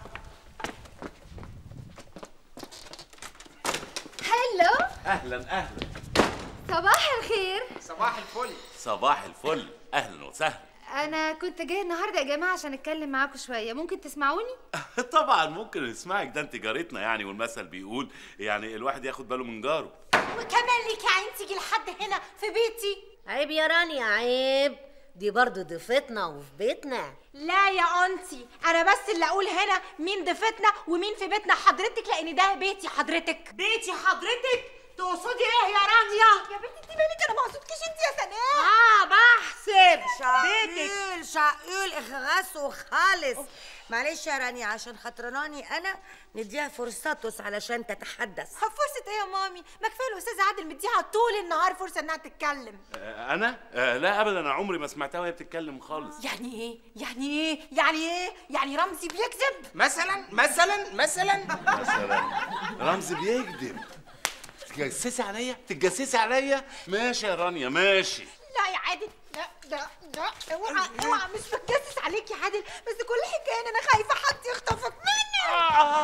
هلو اهلا اهلا صباح الخير صباح الفل صباح الفل اهلا وسهلا انا كنت جاي النهارده يا جماعه عشان اتكلم معاكم شويه ممكن تسمعوني طبعا ممكن نسمعك ده انت جارتنا يعني والمثل بيقول يعني الواحد ياخد باله من جاره وكمان ليك يا عين تيجي لحد هنا في بيتي عيب يا رانيا عيب دي برضو ضيفتنا وفي بيتنا لا يا انتي انا بس اللي اقول هنا مين ضيفتنا ومين في بيتنا حضرتك لان ده بيتي حضرتك بيتي حضرتك تقصدي ايه يا رانيا يا بنتي انت مالك انا ما اقصدكش انت يا سناء اه بحسب بيتك. شقيل شقيل اخغاس وخالص معلش يا رانيا عشان خاطرناني انا نديها فرصتس علشان تتحدث فرصة ايه يا مامي؟ ما كفايه الاستاذة عادل مديها طول النهار فرصة انها تتكلم. آه، انا آه، لا ابدا انا عمري ما سمعتها وهي بتتكلم خالص يعني ايه؟ يعني ايه؟ يعني ايه؟ يعني رمزي بيكذب؟ مثلا مثلا مثلا مثلا رمزي بيكذب تتجسسي عليا تتجسسي عليا ماشي يا رانيا ماشي لا يا عادل لا لا لا اوعى اوعى مش بتجسس عليك يا عادل بس كل حكايه ان انا خايفه حد يخطفك مني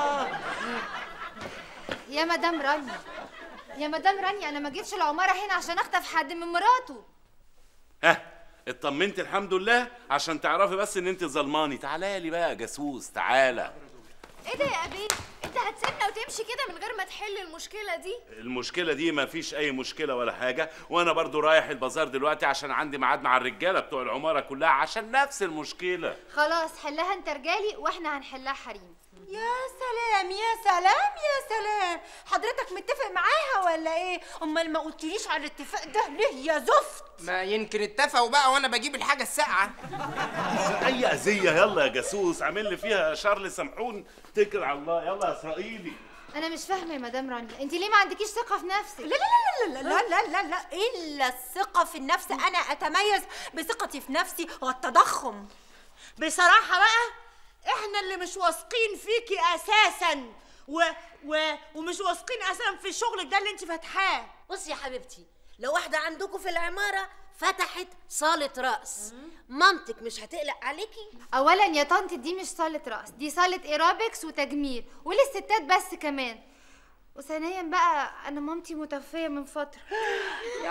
يا مدام رانيا يا مدام رانيا انا ما جيتش العماره هنا عشان اخطف حد من مراته ها اطمنت الحمد لله عشان تعرفي بس ان انت ظلماني تعالى لي بقى يا جاسوس تعالى ايه ده يا ابي انت هتسيبنا وتمشي كده من غير ما تحل المشكله دي المشكله دي ما فيش اي مشكله ولا حاجه وانا برضو رايح البازار دلوقتي عشان عندي ميعاد مع الرجاله بتوع العماره كلها عشان نفس المشكله خلاص حلها انت رجالي واحنا هنحلها حريم يا سلام يا سلام يا سلام حضرتك متفق معاها ولا ايه؟ امال ما قلتليش على الاتفاق ده ليه يا زفت؟ ما يمكن اتفقوا بقى وانا بجيب الحاجه الساقعه اي اذيه يلا يا جاسوس عامل لي فيها شارل سمحون اتكل على الله يلا يا اسرائيلي انا مش فاهمه يا مدام رانيا انت ليه ما عندكيش ثقه في نفسك لا لا لا لا لا لا لا لا الا الثقه في النفس انا اتميز بثقتي في نفسي والتضخم بصراحه بقى احنا اللي مش واثقين فيكي اساسا و... و... ومش واثقين اساسا في شغلك ده اللي انت فاتحاه بصي يا حبيبتي لو واحده عندكم في العماره فتحت صاله رقص مامتك مش هتقلق عليكي اولا يا طنط دي مش صاله رقص دي صاله ايروبكس وتجميل وللستات بس كمان وثانيا بقى انا مامتي متوفيه من فتره يا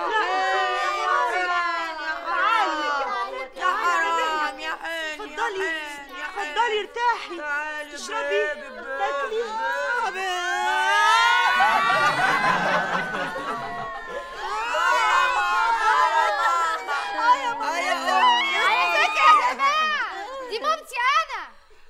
حرام يا حين اتفضلي اتفضلي ارتاحي تشربي تاكلي دي مامتي انا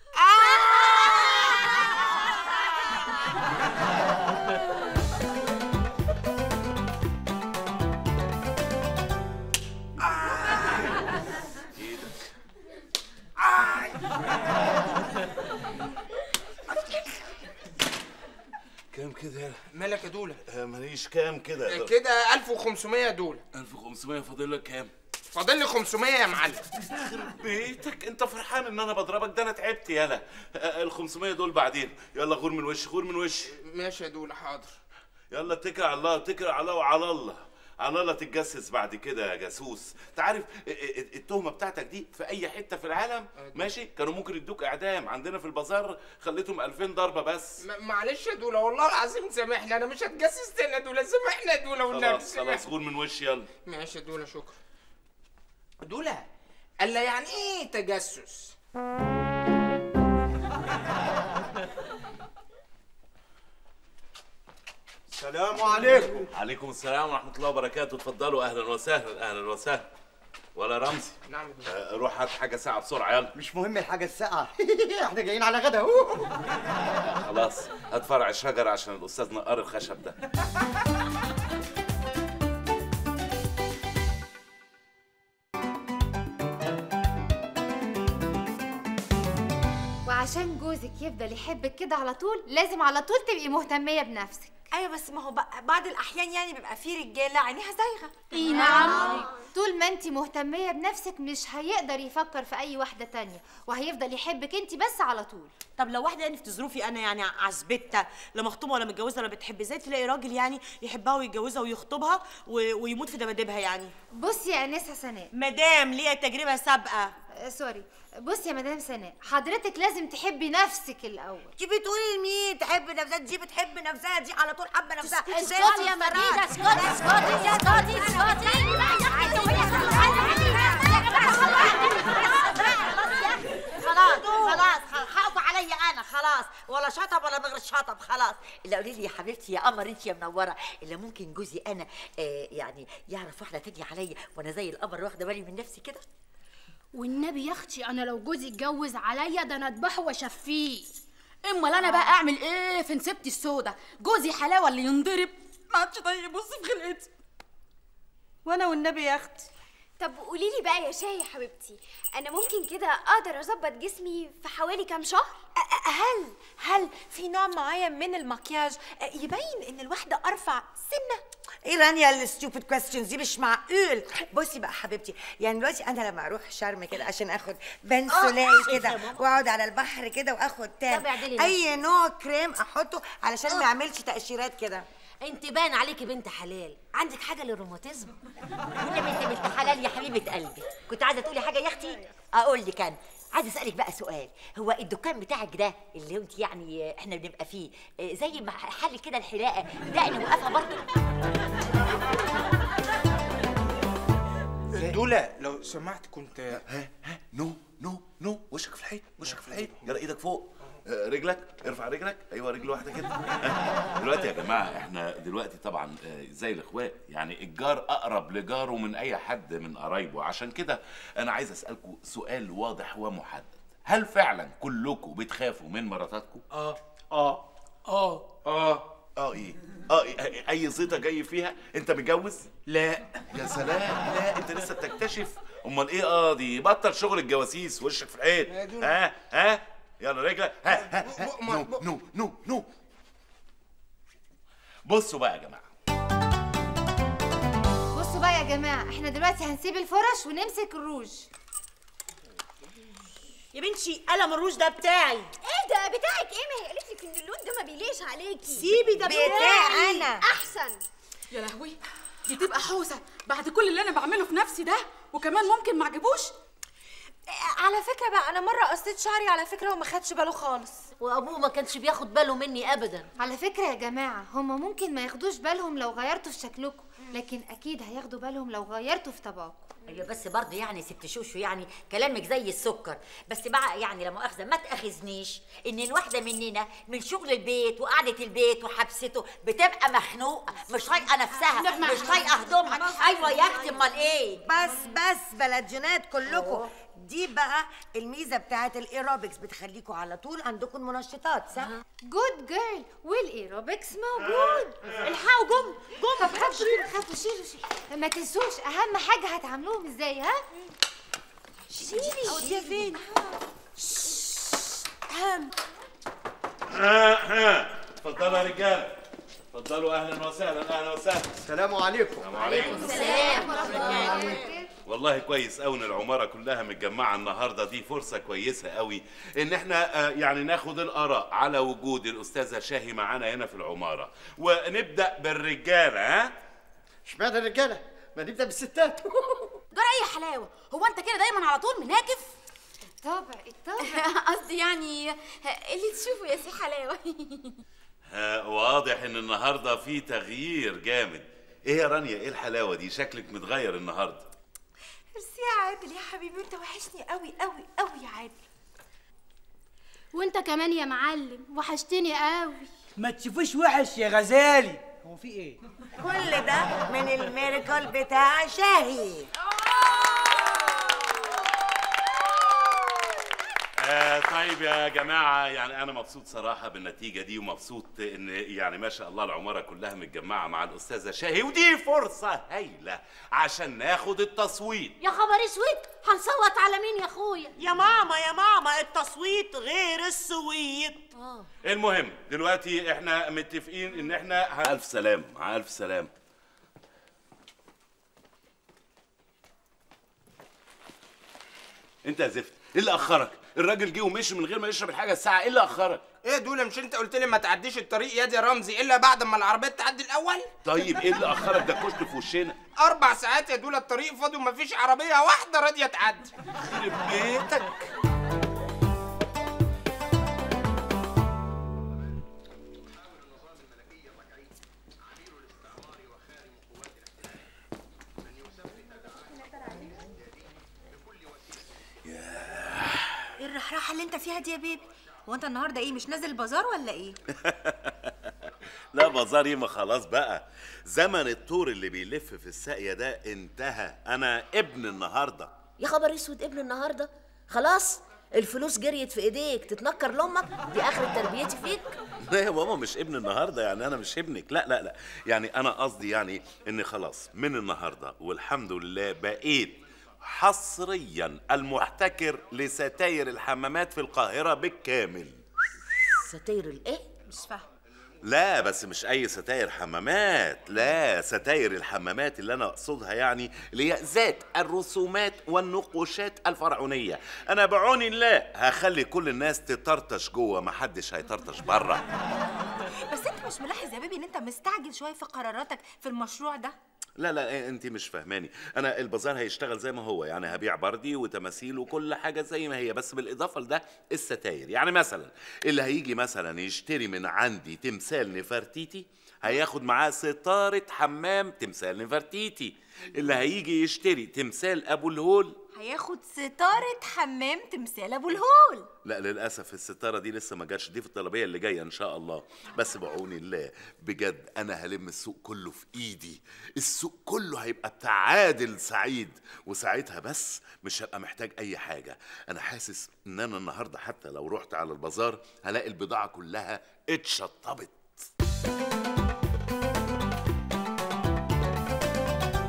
كام كده يلا مالك يا دوله آه، ماليش كام كده كده 1500 دوله 1500 فاضل لك كام فاضل لي 500 يا معلم بيتك انت فرحان ان انا بضربك ده انا تعبت يلا ال 500 دول بعدين يلا غور من وشي غور من وشي ماشي يا دوله حاضر يلا اتكل على الله اتكل على الله وعلى الله على الله تتجسس بعد كده يا جاسوس انت عارف ا- ا- التهمه بتاعتك دي في اي حته في العالم ماشي كانوا ممكن يدوك اعدام عندنا في البازار خليتهم 2000 ضربه بس م- معلش يا دوله والله العظيم سامحني انا مش هتجسس تاني يا دوله سامحني يا دوله والنبي خلاص سامحني. خلاص غور من وشي يلا ماشي يا دوله شكرا دوله الا يعني ايه تجسس السلام عليكم عليكم السلام ورحمه الله وبركاته اتفضلوا اهلا وسهلا اهلا وسهلا ولا رمزي نعم آه، روح هات حاجه ساعه بسرعه يلا مش مهم الحاجة الساقعة احنا جايين على غدا اهو خلاص هات فرع الشجر عشان الاستاذ نقار الخشب ده وعشان جوزك يفضل يحبك كده على طول لازم على طول تبقي مهتميه بنفسك ايوه بس ما هو بقى بعض الاحيان يعني بيبقى في رجاله عينيها زايغه اي نعم طول ما انت مهتميه بنفسك مش هيقدر يفكر في اي واحده تانية وهيفضل يحبك انت بس على طول طب لو واحده يعني في ظروفي انا يعني عزبتة لا مخطوبه ولا متجوزه ولا بتحب ازاي تلاقي راجل يعني يحبها ويتجوزها ويخطبها و... ويموت في دبادبها يعني بصي يا انسه سناء مدام ليها تجربه سابقه آه، سوري بصي يا مدام سناء حضرتك لازم تحبي نفسك الاول دي بتقولي لمين تحب نفسها دي بتحب نفسها دي على طول حابه نفسها اسكتي يا مدينة اسكتي اسكتي اسكتي اسكتي خلاص خلاص خلاص حقكوا عليا انا خلاص ولا شطب ولا من غير شطب خلاص الا قولي لي يا حبيبتي يا قمر انت يا منوره الا ممكن جوزي انا آه يعني يعرف واحده تانية عليا وانا زي القمر واخده بالي من نفسي كده والنبي يا اختي انا لو جوزي اتجوز عليا ده انا اذبحه واشفيه امال انا بقى اعمل ايه في نسيبتي السودا جوزي حلاوه اللي ينضرب ما عادش طيب يبص في خلقتي وانا والنبي يا اختي طب قولي لي بقى يا شاي يا حبيبتي انا ممكن كده اقدر اظبط جسمي في حوالي كام شهر هل هل في نوع معين من المكياج يبين ان الواحده ارفع سنه ايه رانيا الستوبid كويستشنز دي مش معقول بصي بقى حبيبتي يعني دلوقتي انا لما اروح شرم كده عشان اخد بنسولاي آه، كده شايفة يا ماما؟ واقعد على البحر كده واخد تان طب اعدلي اي نوع كريم احطه علشان ما يعملش تقشيرات كده انت باين عليكي بنت حلال عندك حاجه للروماتيزم والنبي انت بنت حلال يا حبيبه قلبي كنت عايزه تقولي حاجه يا اختي اقول لك انا عايزه اسالك بقى سؤال هو الدكان بتاعك ده اللي انت يعني احنا بنبقى فيه اه، زي ما حل كده الحلاقه ده انا موقفه برضه دوله لو سمحت كنت ها ها نو نو نو وشك في الحيط وشك في الحيط يلا ايدك فوق آه، رجلك ارفع رجلك ايوه رجل واحده كده ها، دلوقتي يا جماعه احنا دلوقتي طبعا آه، زي الاخوات يعني الجار اقرب لجاره من اي حد من قرايبه عشان كده انا عايز اسالكم سؤال واضح ومحدد هل فعلا كلكم بتخافوا من مراتاتكم اه اه اه اه اه ايه اه إيه؟ اي زيطه جاي فيها انت متجوز لا يا سلام لا انت لسه بتكتشف امال ايه اه دي بطل شغل الجواسيس وشك في الحيط ها ها يلا رجلك ها ها, ها. نو نو نو نو بصوا بقى يا جماعه بصوا بقى يا جماعه احنا دلوقتي هنسيب الفرش ونمسك الروج يا بنتي قلم الروج ده بتاعي ايه ده بتاعك ايه ما هي قالت لك ان اللون ده ما بيليش عليكي سيبي ده بتاعي انا احسن يا لهوي دي تبقى حوسه بعد كل اللي انا بعمله في نفسي ده وكمان ممكن ما عجبوش على فكره بقى انا مره قصيت شعري على فكره وما خدش باله خالص وابوه ما كانش بياخد باله مني ابدا على فكره يا جماعه هما ممكن ما ياخدوش بالهم لو غيرتوا في شكلكم لكن اكيد هياخدوا بالهم لو غيرتوا في طبعكم ايوه بس برضه يعني ست شوشو يعني كلامك زي السكر بس بقى يعني لا مؤاخذه ما تاخذنيش ان الواحده مننا من شغل البيت وقعده البيت وحبسته بتبقى مخنوقه مش طايقه نفسها مش طايقه هدومها ايوه يا اختي امال ايه بس بس بلدجنات كلكم دي بقى الميزه بتاعت الايروبكس بتخليكوا على طول عندكم منشطات صح جود جيرل والايروبكس موجود الحقوا جم جم طب خافوا خافوا شيلوا شيلوا ما تنسوش اهم حاجه هتعملوهم ازاي ها شيلي اوديها فين هم اتفضلوا يا رجاله اتفضلوا اهلا وسهلا اهلا وسهلا السلام عليكم وعليكم السلام ورحمه الله وبركاته والله كويس قوي ان العماره كلها متجمعه النهارده دي فرصه كويسه قوي ان احنا آه، يعني ناخد الاراء على وجود الاستاذه شاهي معانا هنا في العماره ونبدا بالرجاله ها اشمعنى الرجاله ما نبدا بالستات جرى اي حلاوه هو انت كده دايما على طول مناكف الطبع الطبع قصدي يعني اللي تشوفه يا سي حلاوه ها واضح ان النهارده في تغيير جامد ايه يا رانيا ايه الحلاوه دي شكلك متغير النهارده ميرسي يا عادل يا حبيبي انت وحشني قوي قوي قوي يا عادل وانت كمان يا معلم وحشتني قوي ما تشوفوش وحش يا غزالي هو في ايه كل ده من الميركل بتاع شاهي آه طيب يا جماعة يعني أنا مبسوط صراحة بالنتيجة دي ومبسوط إن يعني ما شاء الله العمارة كلها متجمعة مع الأستاذة شاهي ودي فرصة هايلة عشان ناخد التصويت يا خبر اسود هنصوت على مين يا اخويا يا ماما يا ماما التصويت غير السويت المهم دلوقتي إحنا متفقين إن إحنا ه- ألف سلام مع ألف سلام أنت يا زفت إيه اللي أخرك؟ الراجل جه ومشي من غير ما يشرب الحاجة الساعة إيه اللي أخرك؟ ايه دول مش انت قلت لي ما تعديش الطريق يا دي رمزي الا بعد ما العربيات تعدي الاول طيب إيه اللي أخرك ده كشت في وشنا؟ اربع ساعات يا دول الطريق فاضي ومفيش عربيه واحده راضيه تعدي يخرب بيتك ايه الرحراحه اللي انت فيها دي يا بيبي هو انت النهارده ايه مش نازل البازار ولا ايه لا بازاري ما خلاص بقى زمن الطور اللي بيلف في الساقية ده انتهى انا ابن النهارده يا خبر اسود ابن النهارده خلاص الفلوس جريت في ايديك تتنكر لامك دي اخر تربيتي فيك لا يا ماما مش ابن النهارده يعني انا مش ابنك لا لا لا يعني انا قصدي يعني ان خلاص من النهارده والحمد لله بقيت حصريا المحتكر لستاير الحمامات في القاهره بالكامل ستاير الايه مش فاهم لا بس مش اي ستاير حمامات لا ستاير الحمامات اللي انا اقصدها يعني اللي هي ذات الرسومات والنقوشات الفرعونيه انا بعون الله هخلي كل الناس تطرطش جوه محدش هيطرطش بره بس انت مش ملاحظ يا بيبي ان انت مستعجل شويه في قراراتك في المشروع ده لا لا انت مش فاهماني انا البازار هيشتغل زي ما هو يعني هبيع بردي وتماثيل وكل حاجه زي ما هي بس بالاضافه لده الستاير يعني مثلا اللي هيجي مثلا يشتري من عندي تمثال نفرتيتي هياخد معاه ستاره حمام تمثال نفرتيتي اللي هيجي يشتري تمثال ابو الهول هياخد ستاره حمام تمثال ابو الهول لا للاسف الستاره دي لسه ما جاتش دي في الطلبيه اللي جايه ان شاء الله بس بعون الله بجد انا هلم السوق كله في ايدي السوق كله هيبقى بتاع عادل سعيد وساعتها بس مش هبقى محتاج اي حاجه انا حاسس ان انا النهارده حتى لو رحت على البازار هلاقي البضاعه كلها اتشطبت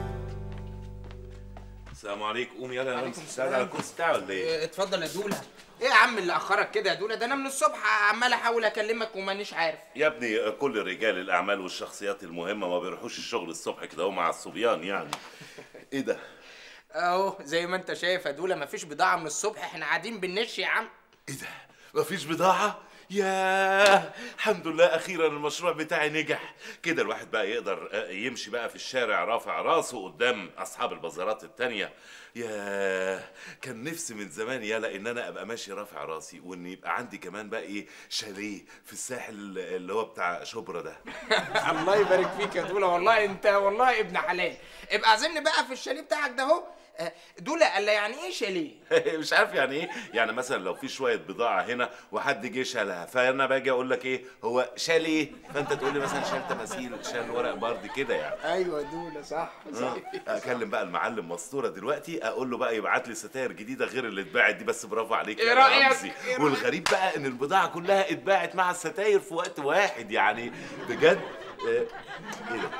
السلام عليكم قوم يلا يا رمز عليكم تساعد على الكرسي بتاعي ولا ايه؟ اتفضل يا دوله ايه يا عم اللي اخرك كده يا دوله ده انا من الصبح عمال احاول اكلمك ومانيش عارف يا ابني كل رجال الاعمال والشخصيات المهمه ما بيروحوش الشغل الصبح كده هو مع الصبيان يعني ايه ده اهو زي ما انت شايف يا دوله مفيش بضاعه من الصبح احنا قاعدين بنش يا عم مفيش بضاعة؟ ياه الحمد لله أخيرا المشروع بتاعي نجح كده الواحد بقى يقدر آه، يمشي بقى في الشارع رافع راسه قدام أصحاب البازارات التانية ياه كان نفسي من زمان يالا إن أنا أبقى ماشي رافع راسي وإن يبقى عندي كمان بقى إيه شاليه في الساحل اللي هو بتاع شبرا ده الله يبارك فيك يا دوله والله انت والله ابن حلال ابقى عزمني بقى في الشاليه بتاعك ده اهو آه، دوله قال لي يعني ايه شاليه مش عارف يعني ايه يعني مثلا لو في شويه بضاعه هنا وحد جه شالها فانا باجي اقول لك ايه هو شال ايه فانت تقول لي مثلا شال تماثيل شال ورق برد كده يعني ايوه دوله صح آه. اكلم بقى المعلم مسطوره دلوقتي اقول له بقى يبعت لي ستاير جديده غير اللي اتباعت دي بس برافو عليك إيه يا رأيك؟ رمزي إيه رأيك؟ والغريب بقى ان البضاعه كلها اتباعت مع الستاير في وقت واحد يعني بجد آه، ايه ده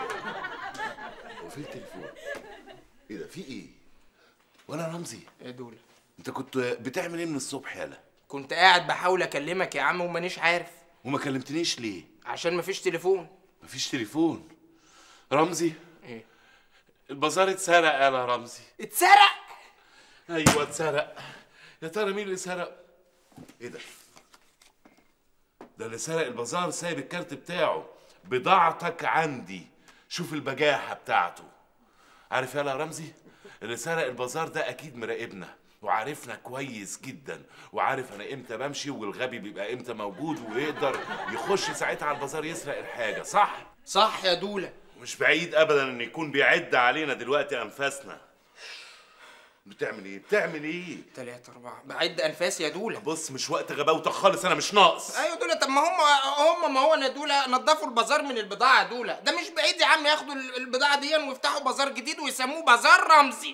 هو في التليفون ايه ده في ايه ولا رمزي يا دوله انت كنت بتعمل ايه من الصبح يالا كنت قاعد بحاول اكلمك يا عم ومانيش عارف وما كلمتنيش ليه عشان مفيش تليفون مفيش تليفون رمزي ايه البازار اتسرق يا رمزي اتسرق ايوه اتسرق يا ترى مين اللي سرق ايه ده ده اللي سرق البازار سايب الكارت بتاعه بضاعتك عندي شوف البجاحه بتاعته عارف يالا يا رمزي اللي سرق البازار ده اكيد مراقبنا وعارفنا كويس جدا وعارف انا امتى بمشي والغبي بيبقى امتى موجود ويقدر يخش ساعتها على البازار يسرق الحاجه صح صح يا دوله مش بعيد ابدا ان يكون بيعد علينا دلوقتي انفاسنا بتعمل ايه بتعمل ايه تلاتة أربعة بعد أنفاسي يا دولة بص مش وقت غباوتك خالص أنا مش ناقص أيوة دولة طب ما هم هم ما هو أنا دولة نضفوا البازار من البضاعة يا دولة ده مش بعيد يا عم ياخدوا ال- البضاعة دي ويفتحوا بازار جديد ويسموه بازار رمزي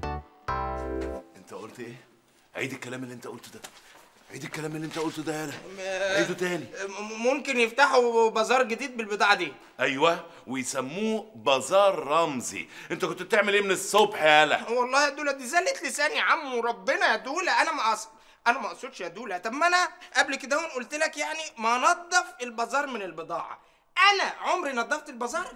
انت قلت ايه عيد الكلام اللي انت قلته ده عيد الكلام اللي انت قلته ده يالا عيده تاني م- ممكن يفتحوا بازار جديد بالبضاعة دي ايوه ويسموه بازار رمزي انت كنت بتعمل ايه من الصبح يالا والله يا دولة دي زلت لساني يا عم وربنا يا دولة أنا ما أقصد أنا ما أقصدش يا دولة طب ما أنا قبل كده هون قلت لك يعني ما نضف البازار من البضاعة أنا عمري نضفت البازار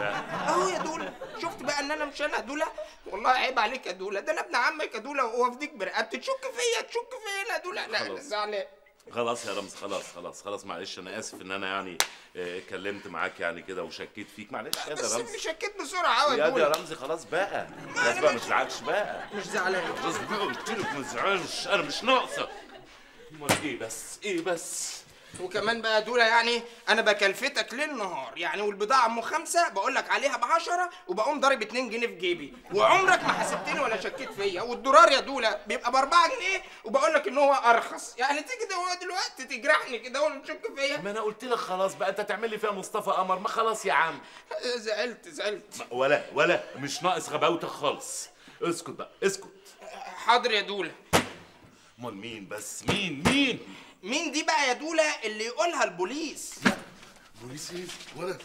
أهو يا دولة شفت بقى إن أنا مش أنا يا دولة والله عيب عليك يا دولة ده أنا ابن عمك يا دولة وأفديك برقبتي تشك فيا تشك فيا يا دولة لا لا خلاص. زعلان خلاص يا رمز خلاص خلاص خلاص معلش انا اسف ان انا يعني اه، اتكلمت معاك يعني كده وشكيت فيك معلش يا بس ده رمز شكيت بسرعة أوي يا يا ده يا دولة رمزي خلاص بقى خلاص بقى ما تزعلش بقى مش زعلان خلاص بقى قلت لك ما تزعلش انا مش ناقصه امال ايه بس ايه بس وكمان بقى دولة يعني انا بكلفتك ليل نهار يعني والبضاعه ام خمسه بقول لك عليها ب 10 وبقوم ضارب 2 جنيه في جيبي وعمرك ما حسبتني ولا شكيت فيا والدولار يا دولة بيبقى ب 4 جنيه وبقول لك ان هو ارخص يعني تيجي ده دلوقتي تجرحني كده وتشك فيا ما انا قلت لك خلاص بقى انت تعمل لي فيها مصطفى قمر ما خلاص يا عم زعلت زعلت ولا ولا مش ناقص غباوتك خالص اسكت بقى اسكت حاضر يا دولة امال مين بس مين مين مين دي بقى يا دولة اللي يقولها البوليس بوليس ايه ولا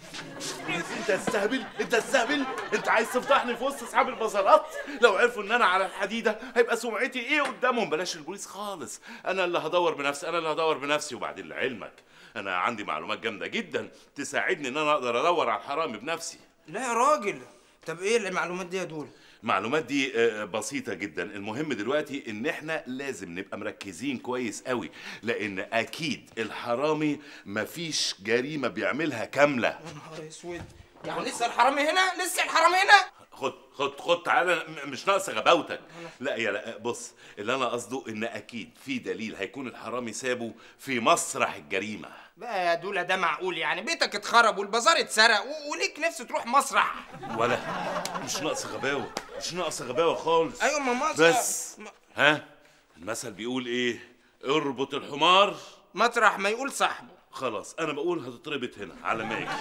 بوليس انت تستهبل انت تستهبل انت عايز تفضحني في وسط اصحاب البازارات لو عرفوا ان انا على الحديده هيبقى سمعتي ايه قدامهم بلاش البوليس خالص انا اللي هدور بنفسي انا اللي هدور بنفسي وبعدين لعلمك انا عندي معلومات جامده جدا تساعدني ان انا اقدر ادور على الحرامي بنفسي لا يا راجل طب ايه المعلومات دي يا دولة المعلومات دي آه، بسيطة جدا المهم دلوقتي ان احنا لازم نبقى مركزين كويس قوي لان اكيد الحرامي مفيش جريمة بيعملها كاملة يا نهار اسود يعني لسه الحرامي هنا لسه الحرامي هنا خد خد خد تعالى م- مش ناقص غباوتك لا يا لا بص اللي انا قصده ان اكيد في دليل هيكون الحرامي سابه في مسرح الجريمة بقى يا دولة ده معقول يعني بيتك اتخرب والبازار اتسرق و- وليك نفس تروح مسرح ولا مش ناقص غباوة مش ناقص غباوة خالص ايوه ما مصر بس ها المثل بيقول ايه اربط الحمار مطرح ما يقول صاحبه خلاص انا بقول هتتربط هنا على ما اجي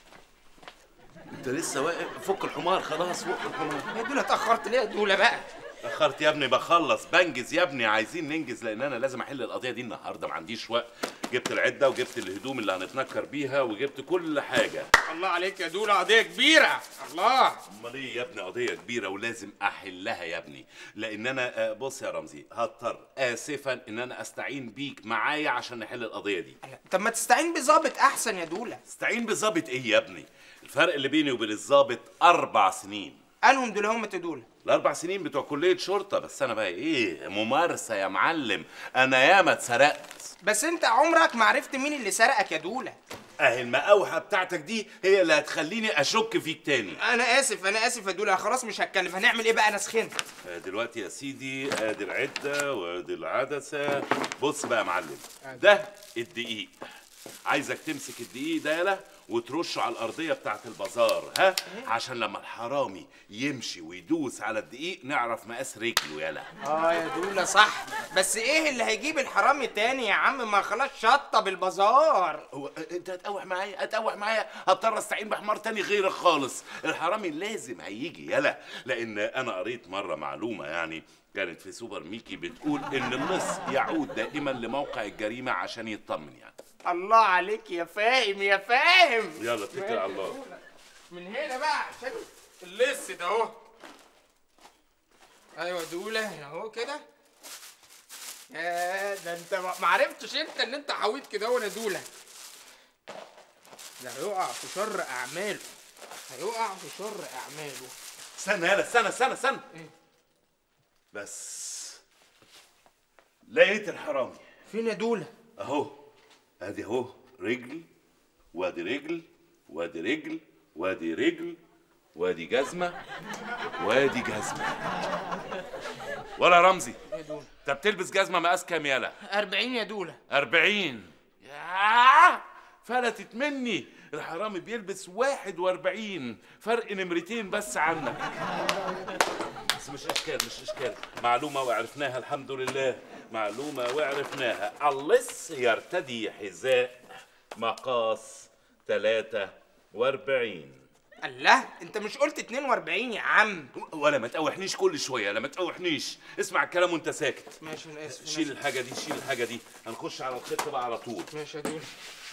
انت لسه واقف فك الحمار خلاص فك الحمار يا دولة اتأخرت ليه يا دولة بقى اخرت يا ابني بخلص بنجز يا ابني عايزين ننجز لان انا لازم احل القضيه دي النهارده ما عنديش وقت جبت العده وجبت الهدوم اللي هنتنكر بيها وجبت كل حاجه الله عليك يا دوله قضيه كبيره الله امال ايه يا ابني قضيه كبيره ولازم احلها يا ابني لان انا آه، بص يا رمزي هضطر اسفا ان انا استعين بيك معايا عشان نحل القضيه دي طب ما تستعين بظابط احسن يا دوله استعين بظابط ايه يا ابني الفرق اللي بيني وبين الظابط اربع سنين انهم دول هم تدوله الاربع سنين بتوع كليه شرطه بس انا بقى ايه ممارسه يا معلم انا ياما اتسرقت بس انت عمرك ما عرفت مين اللي سرقك يا دوله اهي المقاوحه بتاعتك دي هي اللي هتخليني اشك فيك تاني انا اسف انا اسف يا دوله خلاص مش هتكلم هنعمل ايه بقى انا سخنت آه، دلوقتي يا سيدي ادي العده وادي العدسه بص بقى يا معلم ده الدقيق عايزك تمسك الدقيق ده يلا وترشه على الارضيه بتاعت البازار ها عشان لما الحرامي يمشي ويدوس على الدقيق نعرف مقاس رجله يلا اه يا دوله صح بس ايه اللي هيجيب الحرامي تاني يا عم ما خلاص شطب البازار هو انت هتقوح معايا هتقوح معايا هضطر استعين بحمار تاني غيرك خالص الحرامي لازم هيجي يلا لان انا قريت مره معلومه يعني كانت في سوبر ميكي بتقول ان اللص يعود دائما لموقع الجريمه عشان يطمن يعني الله عليك يا فاهم يا فاهم يلا اتكل على الله من هنا بقى عشان اللص ده اهو ايوه دوله هنا اهو كده يا ده انت ما ما عرفتش انت ان انت حويط كده وانا دوله ده هيقع في شر اعماله هيقع في شر اعماله استنى يلا استنى استنى استنى بس لقيت الحرامي فين يا دوله اهو ادي اهو رجل وادي رجل وادي رجل وادي رجل وادي جزمه وادي جزمه ولا رمزي يا دوله انت بتلبس جزمه مقاس كام يالا 40 يا دوله 40 ياه فلتت مني الحرامي بيلبس 41 فرق نمرتين بس عنك بس مش اشكال مش اشكال معلومه وعرفناها الحمد لله معلومه وعرفناها اللص يرتدي حذاء مقاس 43 الله انت مش قلت 42 يا عم ولا ما تقوحنيش كل شويه لا ما تقوحنيش اسمع الكلام وانت ساكت ماشي انا اسف شيل الحاجه دي شيل الحاجه دي هنخش على الخطه بقى على طول ماشي يا دوله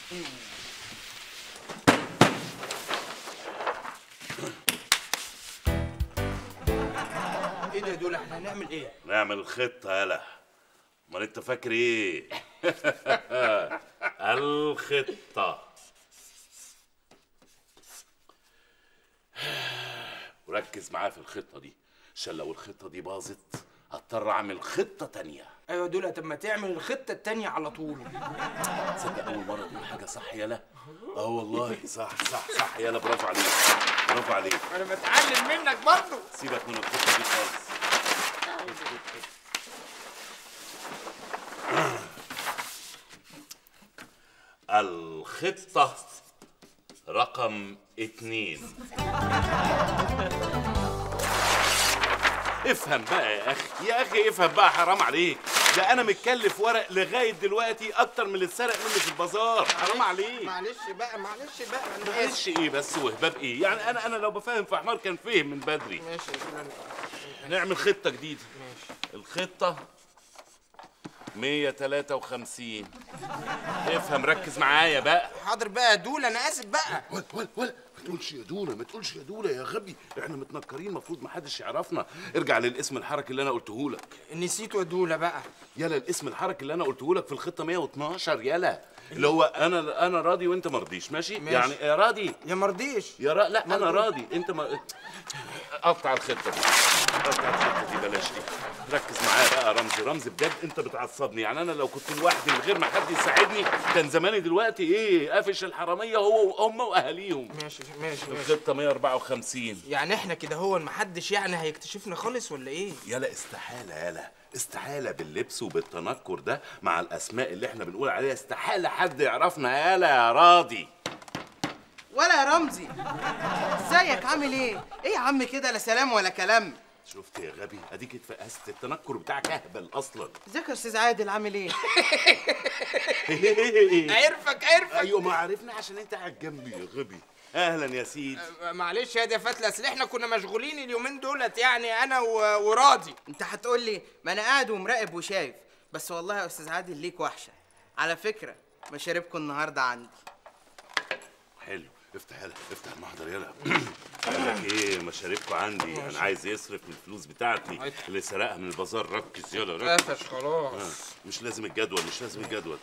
ايه ده يا دوله احنا هنعمل ايه نعمل الخطة يالا امال انت فاكر ايه الخطة وركز معايا في الخطة دي عشان لو الخطة دي باظت هضطر اعمل خطة تانية ايوه يا دوله طب ما تعمل الخطه التانيه على طول تصدق اول مرة تقول حاجة صح يالا اه والله صح صح صح يالا برافو عليك برافو عليك انا بتعلم منك برضه سيبك من الخطة دي خالص الخطة رقم اتنين افهم بقى يا اخي يا اخي افهم بقى حرام عليك ده انا متكلف ورق لغايه دلوقتي اكتر من اللي اتسرق مني في البازار حرام عليك معلش بقى معلش بقى انا معلش ايه بس وهباب ايه يعني انا انا لو بفهم في حمار كان فهم من بدري ماشي يا دوله نعمل خطه جديده ماشي الخطه 153 افهم ركز معايا بقى حاضر بقى يا دوله انا اسف بقى ولا ولا ولا ما تقولش يا دوله ما تقولش يا دوله يا غبي احنا متنكرين المفروض ما حدش يعرفنا ارجع للاسم الحركي اللي انا قلته لك نسيته يا دوله بقى يلا الاسم الحركي اللي انا قلته لك في الخطه 112 يلا اللي هو انا انا راضي وانت مرضيش ماشي, ماشي. يعني يا راضي يا مرضيش يا را... لا انا مرضي. راضي انت ما قطع الخطه دي قطع الخطه دي بلاش دي ركز معايا بقى يا رمزي رمزي بجد انت بتعصبني يعني انا لو كنت لوحدي من غير ما حد يساعدني كان زماني دلوقتي ايه قافش الحراميه هو وامه واهاليهم ماشي ماشي ماشي الخطه 154 يعني احنا كده هو محدش يعني هيكتشفنا خالص ولا ايه يلا استحاله يلا استحاله باللبس وبالتنكر ده مع الاسماء اللي احنا بنقول عليها استحاله حد يعرفنا يلا يا راضي ولا يا رمزي ازيك عامل ايه ايه يا عم كده لا سلام ولا كلام شفت يا غبي اديك اتفقست التنكر بتاعك اهبل اصلا ازيك يا استاذ عادل عامل ايه عرفك عرفك ايوه ما عرفنا عشان انت قاعد جنبي يا غبي اهلا يا سيدي معلش يا دي فتله اصل احنا كنا مشغولين اليومين دولت يعني انا و- وراضي انت هتقول لي ما انا قاعد ومراقب وشايف بس والله يا استاذ عادل ليك وحشه على فكره مشاربكم النهارده عندي حلو افتح يلا افتح المحضر يلا قال لك ايه مشاريبكوا عندي انا عايز يصرف من الفلوس بتاعتي اللي سرقها من البازار ركز يلا ركز قفش خلاص. آه، مش لازم الجدول مش لازم الجدول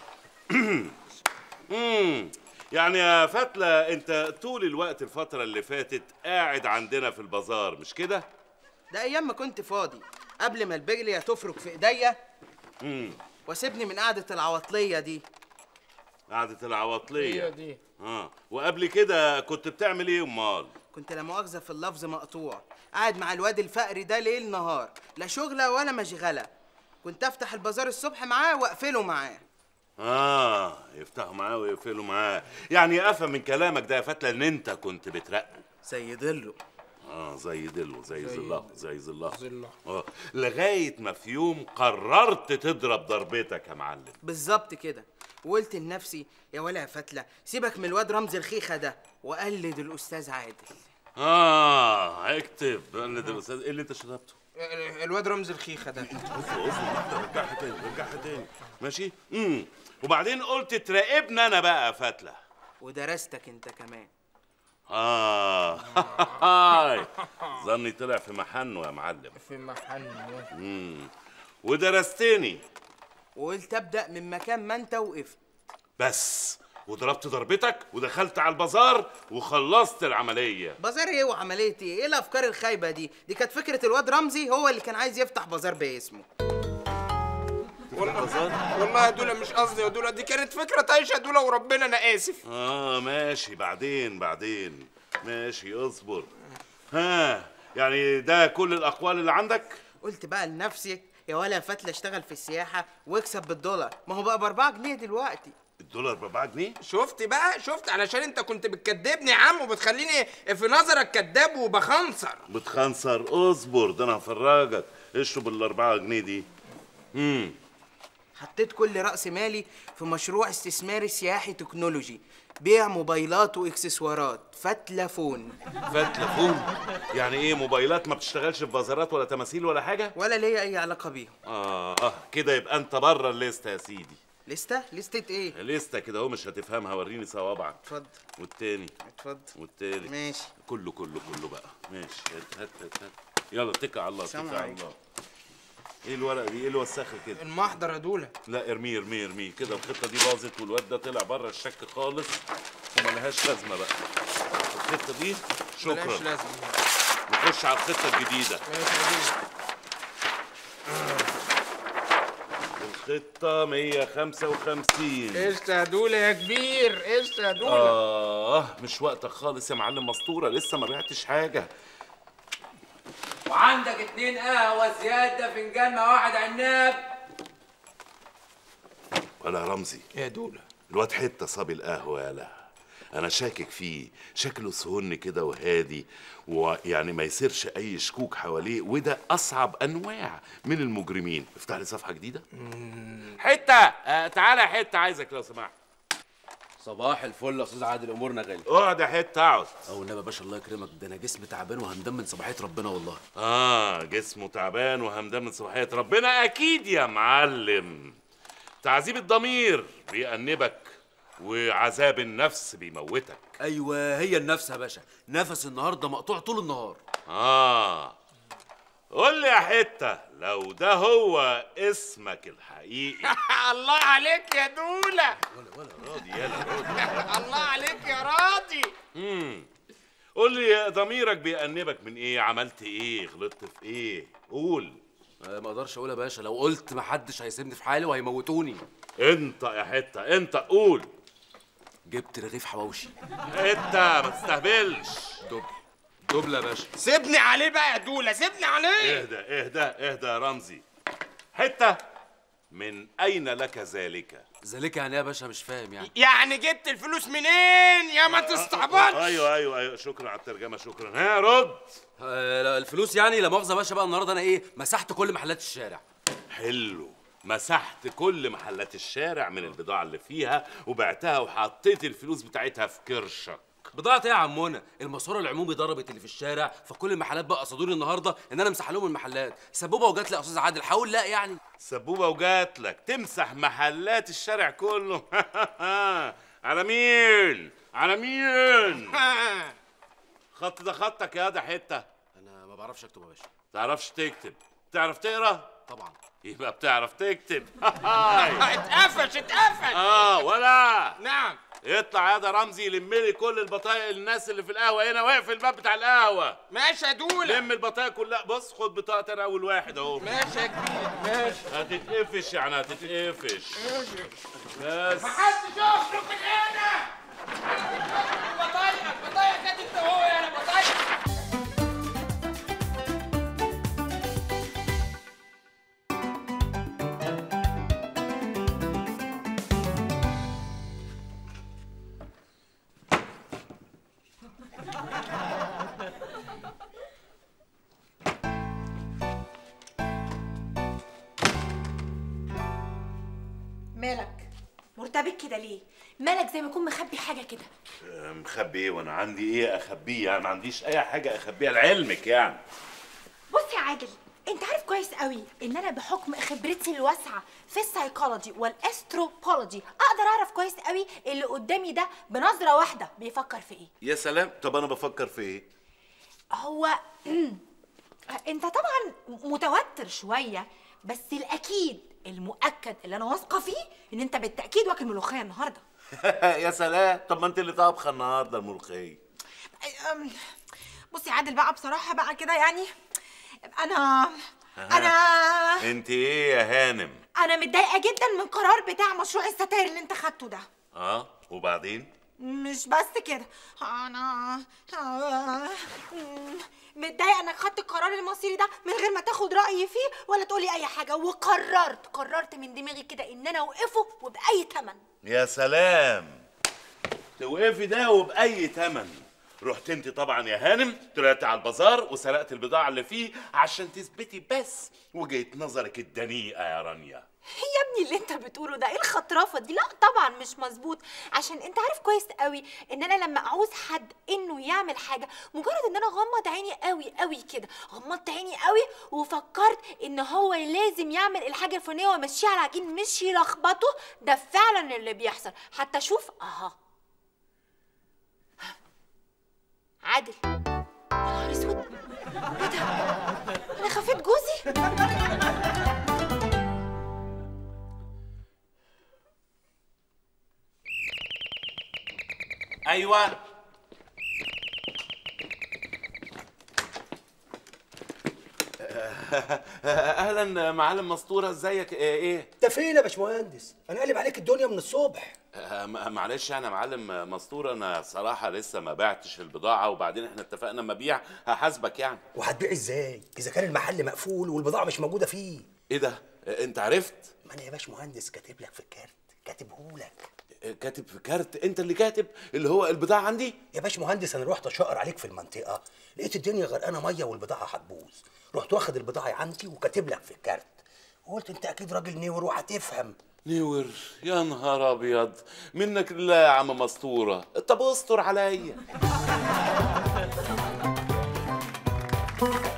مم. يعني يا فتلة انت طول الوقت الفترة اللي فاتت قاعد عندنا في البازار مش كده؟ ده ايام ما كنت فاضي قبل ما البجليه تفرك في ايديا امم واسيبني من قعده العواطليه دي قعدة العواطلية هي دي. اه وقبل كده كنت بتعمل ايه امال؟ كنت لا مؤاخذه في اللفظ مقطوع قاعد مع الواد الفقري ده ليل نهار لا شغله ولا مشغله كنت افتح البازار الصبح معاه واقفله معاه اه يفتحوا معاه ويقفلوا معاه يعني افهم من كلامك ده يا فتلة ان انت كنت بترقق زي ضله اه زي دلو زي زي ظله زي ظله ظله. اه لغايه ما في يوم قررت تضرب ضربتك يا معلم بالظبط كده وقلت لنفسي يا ولا يا فتله سيبك من الواد رمزي الخيخه ده وقلد الاستاذ عادل اه اكتب انا ده الاستاذ ايه اللي انت شربته؟ ال- الواد رمزي الخيخه ده اصبر اصبر رجعها تاني رجعها تاني ماشي؟ امم وبعدين قلت تراقبني انا بقى يا فتله ودرستك انت كمان اه هاي ظني طلع في محنه يا معلم في محل امم ودرستني وقلت ابدا من مكان ما انت وقفت بس وضربت ضربتك ودخلت على البازار وخلصت العمليه بازار ايه وعمليه ايه ايه الافكار الخايبه دي دي كانت فكره الواد رمزي هو اللي كان عايز يفتح بازار باسمه والله والله يا دولا مش قصدي يا دولا دي كانت فكره طايشه يا دولا وربنا انا اسف اه ماشي بعدين بعدين ماشي اصبر ها يعني ده كل الاقوال اللي عندك قلت بقى لنفسي يا ولا فتله اشتغل في السياحه واكسب بالدولار ما هو بقى ب 4 جنيه دلوقتي الدولار ب 4 جنيه شفت بقى شفت علشان انت كنت بتكدبني يا عم وبتخليني في نظرك كداب وبخنصر بتخنصر اصبر ده انا هفرجك اشرب الاربعة جنيه دي امم حطيت كل راس مالي في مشروع استثماري سياحي تكنولوجي بيع موبايلات واكسسوارات فتله فون فتلة فون يعني ايه موبايلات ما بتشتغلش في بازارات ولا تماثيل ولا حاجه ولا ليا اي علاقه بيهم اه اه كده يبقى انت بره الليسته يا سيدي لسته لسته ايه ليسته كده اهو مش هتفهمها وريني صوابعك اتفضل والتاني اتفضل والتالت ماشي كله كله كله بقى ماشي هات هات هات, هات. يلا اتكل على الله سلام اتكل على عليكم. الله ايه الورقه دي ايه اللي وسخها كده المحضر يا دوله لا ارميه ارميه ارميه كده الخطه دي باظت والواد ده طلع بره الشك خالص وملهاش لازمه بقى الخطه دي شكرا ملهاش لازمه نخش على الخطه الجديده الخطه 155 ايش يا دوله يا كبير ايش يا دوله اه مش وقتك خالص يا معلم مسطوره لسه ما بعتش حاجه وعندك اتنين قهوة زيادة فنجان مع واحد عناب ولا رمزي يا دوله الواد حته صبي القهوه يالا انا شاكك فيه شكله سهن كده وهادي ويعني ما يصيرش اي شكوك حواليه وده اصعب انواع من المجرمين افتح لي صفحه جديده حته آه تعالى يا حته عايزك لو سمحت صباح الفل يا استاذ عادل امورنا غالي اقعد يا حته اقعد او النبي يا باشا الله يكرمك ده انا جسمي تعبان وهندم من صباحيه ربنا والله اه جسمه تعبان وهمدان من صباحيه ربنا اكيد يا معلم تعذيب الضمير بيأنبك وعذاب النفس بيموتك ايوه هي النفس يا باشا نفس النهارده مقطوع طول النهار اه قول لي يا حته لو ده هو اسمك الحقيقي الله عليك يا دوله راضي يالا راضي الله عليك يا راضي امم قول لي ضميرك بيأنبك من ايه عملت ايه غلطت في ايه قول آه، ما اقدرش اقول يا باشا لو قلت محدش هيسيبني في حالي وهيموتوني انت يا حته انت قول جبت رغيف حواوشي انت ما تستهبلش دبل دبل يا باشا سيبني عليه بقى يا دوله سيبني عليه اهدى اهدى اهدى يا رمزي حته من اين لك ذلك ذلك يعني إيه يا باشا مش فاهم يعني يعني جبت الفلوس منين يا ما تستعبطش ايوه ايوه ايوه شكرا على الترجمه شكرا ها رد آه لا، الفلوس يعني لا مؤاخذه يا باشا بقى النهارده انا ايه مسحت كل محلات الشارع حلو مسحت كل محلات الشارع من البضاعه اللي فيها وبعتها وحطيت الفلوس بتاعتها في كرشك بضاعة ايه يا عمونا؟ الماسورة العمومي ضربت اللي في الشارع فكل المحلات بقى قصدوني النهارده ان انا امسح لهم المحلات، سبوبة وجات لي يا استاذ عادل حاول لا يعني سبوبه وجات لك تمسح محلات الشارع كله على مين على مين خط ده خطك يا ده حته انا ما بعرفش اكتب يا باشا تعرفش تكتب تعرف تقرا طبعا يبقى بتعرف تكتب اتقفش اتقفش اه ولا نعم يطلع يا ده رمزي يلم لي كل البطايق الناس اللي في القهوه هنا واقف في الباب بتاع القهوه ماشي يا دوله لم البطايق كلها بص خد بطاقه انا اول واحد اهو ماشي يا كبير ماشي هتتقفش يعني هتتقفش بس محدش يخرج من هنا بطايقك بطايقك انت هو يا بطايقك مالك مرتبك كده ليه مالك زي ما يكون مخبي حاجه كده آه، مخبي ايه وانا عندي ايه اخبيه يعني ما عنديش اي حاجه اخبيها لعلمك يعني بص يا عادل انت عارف كويس قوي ان انا بحكم خبرتي الواسعه في السايكولوجي والاستروبولوجي اقدر اعرف كويس قوي اللي قدامي ده بنظره واحده بيفكر في ايه يا سلام طب انا بفكر في ايه هو انت طبعا متوتر شويه بس الاكيد المؤكد اللي انا واثقه فيه ان انت بالتاكيد واكل ملوخيه النهارده يا سلام طب ما انت اللي طابخه النهارده الملوخيه أم، بص يا عادل بقى بصراحه بقى كده يعني انا انا انت ايه يا هانم انا متضايقه جدا من قرار بتاع مشروع الستاير اللي انت خدته ده اه وبعدين مش بس كده انا آه، مم، متضايقه انك خدت القرار المصيري ده من غير ما تاخد رايي فيه ولا تقولي اي حاجه وقررت قررت من دماغي كده ان انا اوقفه وباي ثمن يا سلام توقفي ده وبأي تمن رحت انت طبعا يا هانم طلعت على البازار وسرقت البضاعة اللي فيه عشان تثبتي بس وجهة نظرك الدنيئة يا رانيا يا ابني اللي انت بتقوله ده ايه الخطرفه دي لا طبعا مش مظبوط عشان انت عارف كويس قوي ان انا لما اعوز حد انه يعمل حاجه مجرد ان انا غمض عيني قوي قوي كده غمضت عيني قوي وفكرت ان هو لازم يعمل الحاجه الفلانيه ويمشيها على عجين مش يلخبطه ده فعلا اللي بيحصل حتى شوف اها عادل يا نهار اسود ايه ده انا خفيت جوزي ايوه اهلا معلم مسطوره ازيك ايه انت فين يا باشمهندس؟ انا قلب عليك الدنيا من الصبح آه، م- معلش يعني يا معلم مسطور انا صراحه لسه ما بعتش البضاعه وبعدين احنا اتفقنا اما ابيع هحاسبك يعني وهتبيع ازاي؟ اذا كان المحل مقفول والبضاعه مش موجوده فيه ايه ده آه، انت عرفت ما انا يا باشمهندس كاتب لك في الكارت كاتبهولك آه، كاتب في كارت انت اللي كاتب اللي هو البضاعه عندي يا باشمهندس انا رحت اشقر عليك في المنطقه لقيت الدنيا غرقانه ميه والبضاعه هتبوظ رحت واخد البضاعه عندي وكاتب لك في الكارت وقلت انت اكيد راجل نور وهتفهم نور يا نهار ابيض منك لله يا عم مسطوره طب استر عليا